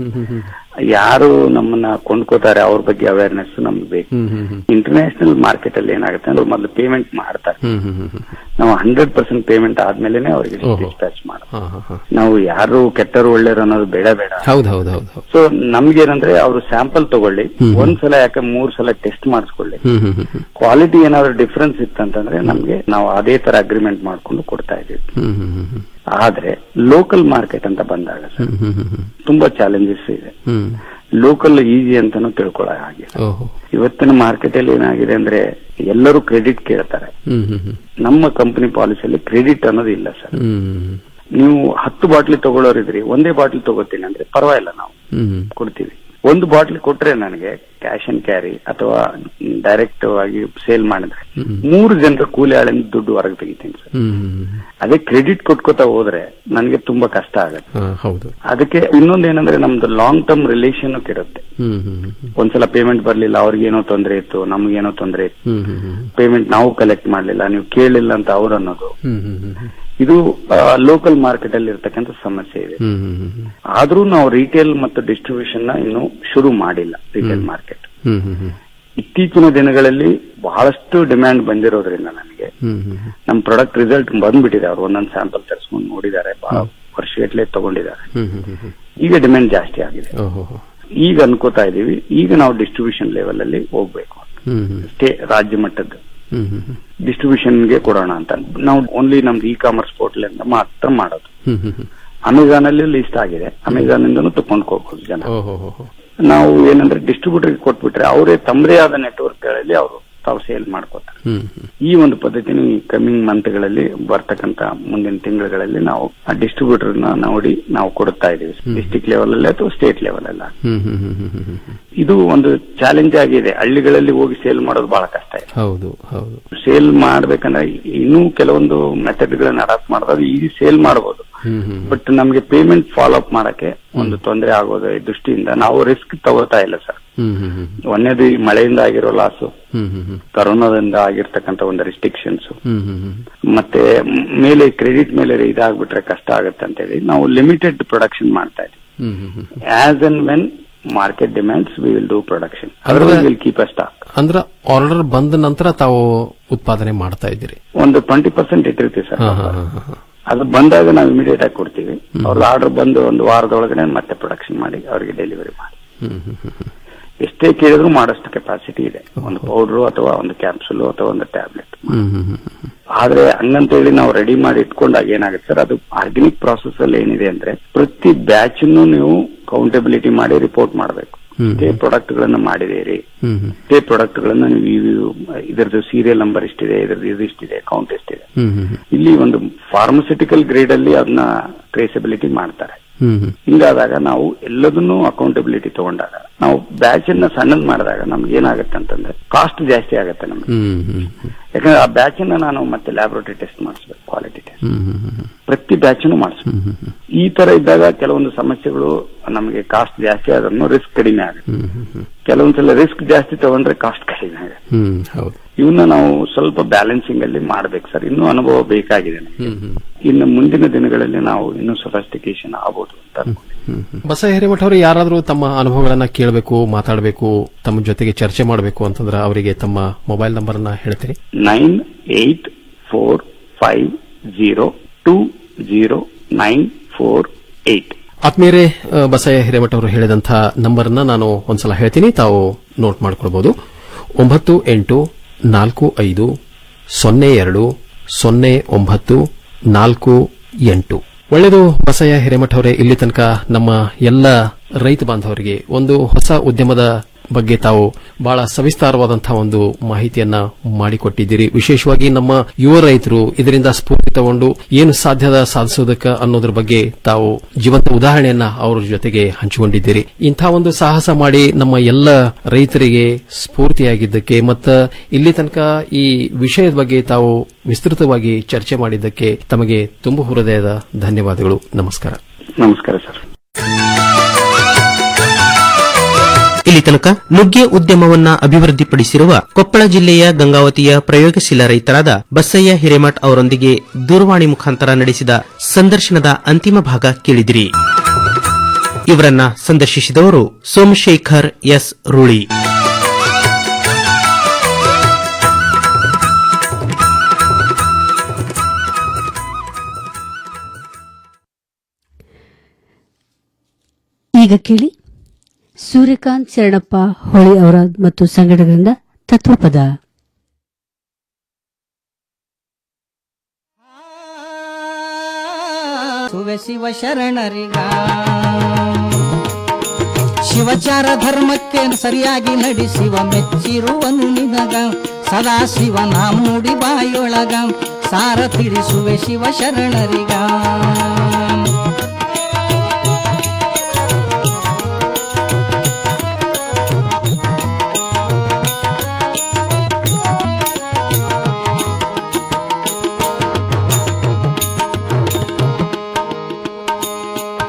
S17: ಯಾರು ನಮ್ಮನ್ನ ಕೊಂಡ್ಕೋತಾರೆ ಅವ್ರ ಬಗ್ಗೆ ಅವೇರ್ನೆಸ್ ನಮ್ಗೆ ಬೇಕು ಇಂಟರ್ನ್ಯಾಷನಲ್ ಮಾರ್ಕೆಟ್ ಅಲ್ಲಿ ಏನಾಗುತ್ತೆ ಅಂದ್ರೆ ಮೊದಲು ಪೇಮೆಂಟ್ ಮಾಡ್ತಾರೆ ನಾವು ಹಂಡ್ರೆಡ್ ಪರ್ಸೆಂಟ್ ಪೇಮೆಂಟ್ ಆದ್ಮೇಲೆ ಅವರಿಗೆ
S12: ಓಹೋ.
S17: ಡಿಸ್ಪ್ಯಾಚ್ ಮಾಡೋದು
S12: ಹಾ ಹಾ ಹಾ
S17: ನಾವು ಯಾರು ಕೆಟ್ಟರು ಒಳ್ಳೆಯರು ಅನ್ನೋದು ಬೇಡ ಬೇಡ
S12: ಹೌದು ಹೌದು ಹೌದು ಹೌದು
S17: ಸೊ ನಮ್ಗೇನಂದ್ರೆ ಅವರು ಸ್ಯಾಂಪಲ್ ತಗೊಳ್ಳಿ ಒಂದ್ಸಲ ಯಾಕೆ ಮೂರ್ ಸಲ ಟೆಸ್ಟ್ ಮಾಡಿಸ್ಕೊಳ್ಳಿ
S12: ಹ್ಮ್ ಹ್ಮ್ ಹ್ಮ್ ಹ್ಮ್
S17: ಕ್ವಾಲಿಟಿ ಏನಾದ್ರು ಡಿಫ್ರೆನ್ಸ್ ಇತ್ತಂತಂದ್ರೆ ನಮ್ಗೆ ನಾವು ಅದೇ ತರ ಅಗ್ರಿಮೆಂಟ್ ಮಾಡ್ಕೊಂಡು ಕೊಡ್ತಾ ಇದೀವಿ
S12: ಹ್ಮ್ ಹ್ಮ್ ಹ್ಮ್ ಹ್ಮ್
S17: ಆದ್ರೆ ಲೋಕಲ್ ಮಾರ್ಕೆಟ್ ಅಂತ ಬಂದಾಗ ಸರ್
S12: ಹ್ಮ್ ಹ್ಮ್ ಹ್ಮ್ ಹ್ಮ್
S17: ತುಂಬಾ ಚಾಲೆಂಜಸ್ ಇದೆ
S12: ಹ್ಮ್
S17: ಲೋಕಲ್ ಈಸಿ ಅಂತಾನು ತಿಳ್ಕೊಳ್ಳೋ ಹಾಗೆ
S12: ಓಹೋ
S17: ಇವತ್ತಿನ ಮಾರ್ಕೆಟ್ ಅಲ್ಲಿ ಏನಾಗಿದೆ ಅಂದ್ರೆ ಎಲ್ಲರೂ ಕ್ರೆಡಿಟ್ ಕೇಳ್ತಾರೆ
S12: ಹ್ಮ್ ಹ್ಮ್ ಹ್ಮ್
S17: ನಮ್ಮ ಕಂಪನಿ ಪಾಲಿಸಿಯಲ್ಲಿ ಕ್ರೆಡಿಟ್ ಅನ್ನೋದು ಇಲ್ಲ ಸರ್
S12: ಹ್ಮ್
S17: ನೀವು ಹತ್ತು ಬಾಟ್ಲಿ ತಗೊಳ್ಳೋರಿದ್ರಿ ಒಂದೇ ಬಾಟ್ಲಿ ತಗೋತೀನಿ ಅಂದ್ರೆ ಪರವಾಗಿಲ್ಲ ನಾವು
S12: ಹ್ಮ್
S17: ಕೊಡ್ತೀವಿ ಒಂದು ಬಾಟ್ಲಿ ಕೊಟ್ರೆ ನನಗೆ ಕ್ಯಾಶ್ ಅಂಡ್ ಕ್ಯಾರಿ ಅಥವಾ ಡೈರೆಕ್ಟ್ ಆಗಿ ಸೇಲ್ ಮಾಡಿದ್ರೆ ಮೂರು ಜನರ ಕೂಲಿ ಆಳಿಂದ ದುಡ್ಡು ಹೊರಗೆ ತೆಗಿತೀನಿ ಸರ್
S12: ಹ್ಮ್
S17: ಅದೇ ಕ್ರೆಡಿಟ್ ಕೊಟ್ಕೋತಾ ಹೋದ್ರೆ ನನಗೆ ತುಂಬಾ ಕಷ್ಟ ಆಗುತ್ತೆ
S12: ಹಾ, ಹೌದು
S17: ಅದಕ್ಕೆ ಇನ್ನೊಂದೇನಂದ್ರೆ ನಮ್ದು ಲಾಂಗ್ ಟರ್ಮ್ ರಿಲೇಷನ್ ಇರುತ್ತೆ
S12: ಹ್ಮ್ ಹ್ಮ್ ಹ್ಮ್
S17: ಒಂದ್ಸಲ ಪೇಮೆಂಟ್ ಬರ್ಲಿಲ್ಲ ಅವ್ರಿಗೇನೋ ತೊಂದರೆ ಇತ್ತು ನಮ್ಗೇನೋ ತೊಂದರೆ ಇತ್ತು
S12: ಹ್ಮ್ ಹ್ಮ್ ಹ್ಮ್
S17: ಪೇಮೆಂಟ್ ನಾವು ಕಲೆಕ್ಟ್ ಮಾಡ್ಲಿಲ್ಲ ನೀವು ಕೇಳಲಿಲ್ಲ ಅಂತ ಅವ್ರು ಅನ್ನೋದು
S12: ಹ್ಮ್ ಹ್ಮ್ ಹ್ಮ್ ಹ್ಮ್
S17: ಇದು ಲೋಕಲ್ ಮಾರ್ಕೆಟ್ ಅಲ್ಲಿ ಇರ್ತಕ್ಕಂಥ ಸಮಸ್ಯೆ ಇದೆ
S12: ಹ್ಮ್ ಹ್ಮ್ ಹ್ಮ್ ಹ್ಮ್
S17: ಆದ್ರೂ ನಾವು ರಿಟೇಲ್ ಮತ್ತು ಡಿಸ್ಟ್ರಿಬ್ಯೂಷನ್ ನ ಇನ್ನು ಶುರು ಮಾಡಿಲ್ಲ ರಿಟೇಲ್ ಮಾರ್ಕೆಟ್
S12: ಹ್ಮ್ ಹ್ಮ್ ಹ್ಮ್
S17: ಇತ್ತೀಚಿನ ದಿನಗಳಲ್ಲಿ ಬಹಳಷ್ಟು ಡಿಮ್ಯಾಂಡ್ ಬಂದಿರೋದ್ರಿಂದ ನನಗೆ
S12: ಹ್ಮ್ ಹ್ಮ್ ಹ್ಮ್
S17: ನಮ್ ಪ್ರಾಡಕ್ಟ್ ರಿಸಲ್ಟ್ ಬಂದ್ಬಿಟ್ಟಿದೆ ಅವ್ರು ಒಂದೊಂದು ಸ್ಯಾಂಪಲ್ ತರಿಸ್ಕೊಂಡು ನೋಡಿದ್ದಾರೆ ಬಹಳ ವರ್ಷಗಟ್ಲೆ ತಗೊಂಡಿದ್ದಾರೆ
S12: ಹ್ಮ್ ಹ್ಮ್ ಹ್ಮ್ ಹ್ಮ್
S17: ಈಗ ಡಿಮ್ಯಾಂಡ್ ಜಾಸ್ತಿ ಆಗಿದೆ
S12: ಓಹೋ ಹೋ.
S17: ಈಗ ಅನ್ಕೋತಾ ಇದೀವಿ ಈಗ ನಾವು ಡಿಸ್ಟ್ರಿಬ್ಯೂಷನ್ ಲೆವೆಲ್ ಅಲ್ಲಿ ಹೋಗ್ಬೇಕು
S12: ಹ್ಮ್ ಹ್ಮ್
S17: ಸ್ಟೇ ರಾಜ್ಯ ಮಟ್ಟದ
S12: ಹ್ಮ್ ಹ್ಮ್ ಹ್ಮ್
S17: ಡಿಸ್ಟ್ರಿಬ್ಯೂಷನ್ ಗೆ ಕೊಡೋಣ ಅಂತ ನಾವು ಓನ್ಲಿ ನಮ್ದು ಇ ಕಾಮರ್ಸ್ ಪೋರ್ಟಲ್ ಇಂದ ಮಾತ್ರ ಮಾಡೋದು
S12: ಹ್ಮ್ ಹ್ಮ್ ಹ್ಮ್
S17: ಅಮೆಝಾನ್ ಅಲ್ಲಿ ಲಿಸ್ಟ್ ಆಗಿದೆ ಅಮೆಝಾನ್ ಇಂದನೂ ತಗೊಂಡ್ ಹೋಗ್ಬೋದು ಜನ
S12: ಓಹೋ ಹೋ ಹೋ.
S17: ನಾವು ಏನಂದ್ರೆ ಡಿಸ್ಟ್ರಿಬ್ಯೂಟರ್ ಕೊಟ್ಬಿಟ್ರೆ ಅವರೇ ತಮ್ಮದೇ ಆದ ನೆಟ್ವರ್ಕ್ ಗಳಲ್ಲಿ ಅವರು ತಾವು ಸೇಲ್ ಮಾಡ್ಕೋತಾರೆ
S12: ಹ್ಮ್ ಹ್ಮ್
S17: ಈ ಒಂದು ಪದ್ಧತಿನ ಈ ಕಮಿಂಗ್ ಮಂತ್ ಗಳಲ್ಲಿ ಬರ್ತಕ್ಕಂತ ಮುಂದಿನ ತಿಂಗಳುಗಳಲ್ಲಿ ನಾವು ಆ ಡಿಸ್ಟ್ರಿಬ್ಯೂಟರ್ ನ ನೋಡಿ ನಾವು ಕೊಡುತ್ತಾ ಇದೀವಿ ಡಿಸ್ಟಿಕ್ ಲೆವೆಲ್ ಅಲ್ಲಿ ಅಥವಾ ಸ್ಟೇಟ್ ಲೆವೆಲ್ ಅಲ್ಲ
S12: ಹ್ಮ್ ಹ್ಮ್ ಹ್ಮ್ ಹ್ಮ್ ಹ್ಮ್ ಹ್ಮ್
S17: ಇದು ಒಂದು ಚಾಲೆಂಜ್ ಆಗಿದೆ ಹಳ್ಳಿಗಳಲ್ಲಿ ಹೋಗಿ ಸೇಲ್ ಮಾಡೋದು ಬಹಳ ಕಷ್ಟ ಇದೆ
S12: ಹೌದು ಹೌದು
S17: ಸೇಲ್ ಮಾಡ್ಬೇಕಂದ್ರೆ ಇನ್ನೂ ಕೆಲವೊಂದು ಮೆಥಡ್ ಗಳನ್ನ ಅಡಾಪ್ಟ್ ಮಾಡಿದ್ರೆ ಈಸಿ ಸೇಲ್ ಮಾಡಬಹುದು
S12: ಹ್ಮ್ ಹ್ಮ್
S17: ಬಟ್ ನಮಗೆ ಪೇಮೆಂಟ್ ಫಾಲೋ ಅಪ್ ಮಾಡಕ್ಕೆ ಒಂದು ತೊಂದರೆ ಆಗೋದು ಈ ದೃಷ್ಟಿಯಿಂದ ನಾವು ರಿಸ್ಕ್ ತಗೋತಾ ಇಲ್ಲ ಸರ್
S12: ಹ್ಮ್ ಹ್ಮ್ ಹ್ಮ್
S17: ಒಂದೇದು ಈ ಮಳೆಯಿಂದ ಆಗಿರೋ ಲಾಸು
S12: ಹ್ಮ್ ಹ್ಮ್ ಹ್ಮ್
S17: ಕರೋನಾದಿಂದ ಆಗಿರ್ತಕ್ಕಂಥ ಒಂದು ರಿಸ್ಟ್ರಿಕ್ಷನ್ಸ್
S12: ಹ್ಮ್ ಹ್ಮ್ ಹ್ಮ್
S17: ಮತ್ತೆ ಮ್- ಮೇಲೆ ಕ್ರೆಡಿಟ್ ಮೇಲೆ ಇದಾಗ್ಬಿಟ್ರೆ ಕಷ್ಟ ಆಗುತ್ತೆ ಅಂತ ಹೇಳಿ ನಾವು ಲಿಮಿಟೆಡ್ ಪ್ರೊಡಕ್ಷನ್ ಮಾಡ್ತಾ ಇದ್ದೀವಿ
S12: ಹ್ಮ್ ಹ್ಮ್ ಹ್ಮ್
S17: as and when market demands we will do production otherwise will keep a stock
S12: ಅಂದ್ರ ಆರ್ಡರ್ ಬಂದ ನಂತರ ತಾವು ಉತ್ಪಾದನೆ ಮಾಡ್ತಾ ಇದ್ದೀರಿ
S17: ಒಂದು ಟ್ವೆಂಟಿ ಪರ್ಸೆಂಟ್ ಇಟ್ಟಿರ್ತೀವಿ ಸರ್
S12: ಹಾ ಹಾ ಹಾ ಹಾ ಹಾ.
S17: ಅದು ಬಂದಾಗ ನಾವು ಇಮಿಡಿಯೇಟ್ ಆಗಿ ಕೊಡ್ತೀವಿ ಅವ್ರ ಆರ್ಡರ್ ಬಂದು ಒಂದು ವಾರದೊಳಗಡೆ ಮತ್ತೆ ಪ್ರೊಡಕ್ಷನ್ ಮಾಡಿ ಅವರಿಗೆ ಡೆಲಿವರಿ ಮಾಡಿ
S12: ಹ್ಮ್ ಹ್ಮ್ ಹ್ಮ್ ಹ್ಮ್
S17: ಎಷ್ಟೇ ಕೇಳಿದ್ರು ಮಾಡೋಷ್ಟು ಕೆಪಾಸಿಟಿ ಇದೆ ಒಂದು ಪೌಡರ್ ಅಥವಾ ಒಂದು ಕ್ಯಾಪ್ಸುಲ್ ಅಥವಾ ಒಂದು ಟ್ಯಾಬ್ಲೆಟ್
S12: ಹ್ಮ್ ಹ್ಮ್ ಹ್ಮ್ ಹ್ಮ್
S17: ಆದ್ರೆ ಹಂಗಂತೇಳಿ ನಾವು ರೆಡಿ ಮಾಡಿ ಇಟ್ಕೊಂಡಾಗ ಏನಾಗುತ್ತೆ ಸರ್ ಅದು ಆರ್ಗ್ಯಾನಿಕ್ ಪ್ರಾಸೆಸ್ ಅಲ್ಲಿ ಏನಿದೆ ಅಂದ್ರೆ ಪ್ರತಿ ಬ್ಯಾಚ್ ನೀವು ಕೌಂಟಬಿಲಿಟಿ ಮಾಡಿ ರಿಪೋರ್ಟ್ ಮಾಡಬೇಕು
S12: ಹ್ಮ್.
S17: ಇಷ್ಟೇ ಪ್ರಾಡಕ್ಟ್ ಗಳನ್ನ ಮಾಡಿದಿರಿ
S12: ಹ್ಮ್ ಹ್ಮ್
S17: ಇಷ್ಟೇ ಪ್ರಾಡಕ್ಟ್ ಗಳನ್ನ ನೀವು ಇವು- ಇದರದ್ದು ಸೀರಿಯಲ್ ನಂಬರ್ ಇಷ್ಟಿದೆ ಇದರದ್ದು ಇದು ಇಷ್ಟಿದೆ ಕೌಂಟ್ ಎಷ್ಟಿದೆ
S12: ಹ್ಮ್ ಹ್ಮ್ ಹ್ಮ್
S17: ಇಲ್ಲಿ ಒಂದು ಫಾರ್ಮಸ್ಯೂಟಿಕಲ್ ಗ್ರೇಡ್ ಅಲ್ಲಿ ಅದನ್ನ ಟ್ರೇಸಬಿಲಿಟಿ ಮಾಡ್ತಾರೆ
S12: ಹ್ಮ್ ಹ್ಮ್
S17: ಹಿಂಗಾದಾಗ ನಾವು ಎಲ್ಲದನ್ನೂ ಅಕೌಂಟಬಿಲಿಟಿ ತಗೊಂಡಾಗ ನಾವು ಬ್ಯಾಚ್ ಅನ್ನ ಸಣ್ಣದ್ ಮಾಡಿದಾಗ ನಮ್ಗೆ ಏನಾಗುತ್ತೆ ಅಂತಂದ್ರೆ ಕಾಸ್ಟ್ ಜಾಸ್ತಿ ಆಗುತ್ತೆ ನಮ್ಗೆ
S12: ಹ್ಮ್ ಹ್ಮ್ ಹ್ಮ್
S17: ಯಾಕಂದ್ರೆ ಆ ಬ್ಯಾಚ್ ಅನ್ನ ನಾನು ಮತ್ತೆ ಲ್ಯಾಬೊರೇಟರಿ ಟೆಸ್ಟ್ ಮಾಡಿಸ್ಬೇಕು ಕ್ವಾಲಿಟಿ ಟೆಸ್ಟ್
S12: ಹ್ಮ್ ಹ್ಮ್ ಹ್ಮ್
S17: ಪ್ರತಿ ಬ್ಯಾಚ್ನು ಮಾಡಿಸ್ಬೇಕು
S12: ಹ್ಮ್ ಹ್ಮ್
S17: ಈ ತರ ಇದ್ದಾಗ ಕೆಲವೊಂದು ಸಮಸ್ಯೆಗಳು ನಮಗೆ ಕಾಸ್ಟ್ ಜಾಸ್ತಿ ಆದ್ರೂ ರಿಸ್ಕ್ ಕಡಿಮೆ ಆಗುತ್ತೆ
S12: ಹ್ಮ್ ಹ್ಮ್ ಹ್ಮ್
S17: ಕೆಲವೊಂದ್ಸಲ ರಿಸ್ಕ್ ಜಾಸ್ತಿ ತಗೊಂಡ್ರೆ ಕಾಸ್ಟ್ ಕಡಿಮೆ ಆಗುತ್ತೆ
S12: ಹ್ಮ್ ಹೌದು
S17: ಇವನ್ನ ನಾವು ಸ್ವಲ್ಪ ಬ್ಯಾಲೆನ್ಸಿಂಗ್ ಅಲ್ಲಿ ಮಾಡ್ಬೇಕು ಸರ್ ಇನ್ನೂ ಅನುಭವ ಬೇಕಾಗಿದೆ ನಮ್ಗೆ.
S12: ಹ್ಮ್ ಹ್ಮ್
S17: ಇನ್ನು ಮುಂದಿನ ದಿನಗಳಲ್ಲಿ ನಾವು ಇನ್ನೂ ಸೊಫಿಸ್ಟಿಕೇಶನ್ ಆಗ್ಬೋದು ಅಂತ ಅನ್ಕೊಂಡಿದ್ದೀನಿ.
S12: ಹ್ಮ್ ಹ್ಮ್. ಬಸ ಹಿರೇಮಠ ಅವರು ಯಾರಾದ್ರೂ ತಮ್ಮ ಅನುಭವಗಳನ್ನ ಕೇಳಬೇಕು ಮಾತಾಡಬೇಕು ತಮ್ಮ ಜೊತೆಗೆ ಚರ್ಚೆ ಮಾಡಬೇಕು ಅಂತಂದ್ರೆ ಅವರಿಗೆ ತಮ್ಮ ಮೊಬೈಲ್ ನಂಬರ್ ಅನ್ನ ಹೇಳ್ತೀರಿ
S17: nine eight four five zero two zero nine four eight
S12: ಆತ್ಮೀಯರೇ ಆ, ಬಸಯ್ಯ ಹಿರೇಮಠ ಅವರು ಹೇಳಿದಂಥ ನಂಬರ್ನ ನಾನು ಒಂದ್ಸಲ ಹೇಳ್ತೀನಿ ತಾವು ನೋಟ್ ಮಾಡ್ಕೊಳ್ಬಹುದು ಒಂಬತ್ತು ಎಂಟು ನಾಲ್ಕು ಐದು ಸೊನ್ನೆ ಎರಡು ಸೊನ್ನೆ ಒಂಬತ್ತು ನಾಲ್ಕು ಎಂಟು ಒಳ್ಳೆಯದು ಬಸಯ್ಯ ಹಿರೇಮಠ ಅವರೇ ಇಲ್ಲಿ ತನಕ ನಮ್ಮ ಎಲ್ಲ ರೈತ ಬಾಂಧವರಿಗೆ ಒಂದು ಹೊಸ ಉದ್ಯಮದ ಬಗ್ಗೆ ತಾವು ಬಹಳ ಸವಿಸ್ತಾರವಾದಂತಹ ಒಂದು ಮಾಹಿತಿಯನ್ನ ಮಾಡಿಕೊಟ್ಟಿದ್ದೀರಿ ವಿಶೇಷವಾಗಿ ನಮ್ಮ ಯುವ ರೈತರು ಇದರಿಂದ ಸ್ಫೂರ್ತಿ ತಗೊಂಡು ಏನು ಸಾಧ್ಯದ ಸಾಧಿಸೋದಕ್ಕ ಅನ್ನೋದ್ರ ಬಗ್ಗೆ ತಾವು ಜೀವಂತ ಉದಾಹರಣೆಯನ್ನ ಅವರ ಜೊತೆಗೆ ಹಂಚಿಕೊಂಡಿದ್ದೀರಿ ಇಂಥ ಒಂದು ಸಾಹಸ ಮಾಡಿ ನಮ್ಮ ಎಲ್ಲ ರೈತರಿಗೆ ಸ್ಫೂರ್ತಿಯಾಗಿದ್ದಕ್ಕೆ ಮತ್ತ ಇಲ್ಲಿ ತನಕ ಈ ವಿಷಯದ ಬಗ್ಗೆ ತಾವು ವಿಸ್ತೃತವಾಗಿ ಚರ್ಚೆ ಮಾಡಿದ್ದಕ್ಕೆ ತಮಗೆ ತುಂಬು ಹೃದಯದ ಧನ್ಯವಾದಗಳು ನಮಸ್ಕಾರ
S17: ನಮಸ್ಕಾರ ಸರ್
S16: ಇಲ್ಲಿ ತನಕ ನುಗ್ಗೆ ಉದ್ಯಮವನ್ನ ಅಭಿವೃದ್ಧಿಪಡಿಸಿರುವ ಕೊಪ್ಪಳ ಜಿಲ್ಲೆಯ ಗಂಗಾವತಿಯ ಪ್ರಯೋಗಶೀಲ ರೈತರಾದ ಬಸಯ್ಯ ಹಿರೇಮಠ್ ಅವರೊಂದಿಗೆ ದೂರವಾಣಿ ಮುಖಾಂತರ ನಡೆಸಿದ ಸಂದರ್ಶನದ ಅಂತಿಮ ಭಾಗ ಕೇಳಿದಿರಿ ಇವರನ್ನ ಸಂದರ್ಶಿಸಿದವರು ಸೋಮಶೇಖರ್ ಎಸ್ ರೂಳಿ
S1: ಈಗ ಕೇಳಿ ಸೂರ್ಯಕಾಂತ್ ಶರಣಪ್ಪ ಹೊಳಿ ಅವರ ಮತ್ತು ಸಂಘಟಕರಿಂದ ತತ್ವಪದ
S18: ಸುವೆ ಶಿವ ಶರಣರಿಗ ಶಿವಚಾರ ಧರ್ಮಕ್ಕೆ ಸರಿಯಾಗಿ ನಡೆಸಿವ ಮೆಚ್ಚಿರುವನು ನಿನಗ ಸದಾ ಶಿವನ ಮೂಡಿ ಬಾಯೊಳಗ ಸಾರ ತಿಳಿಸುವೆ ಶಿವ ಶರಣರಿಗ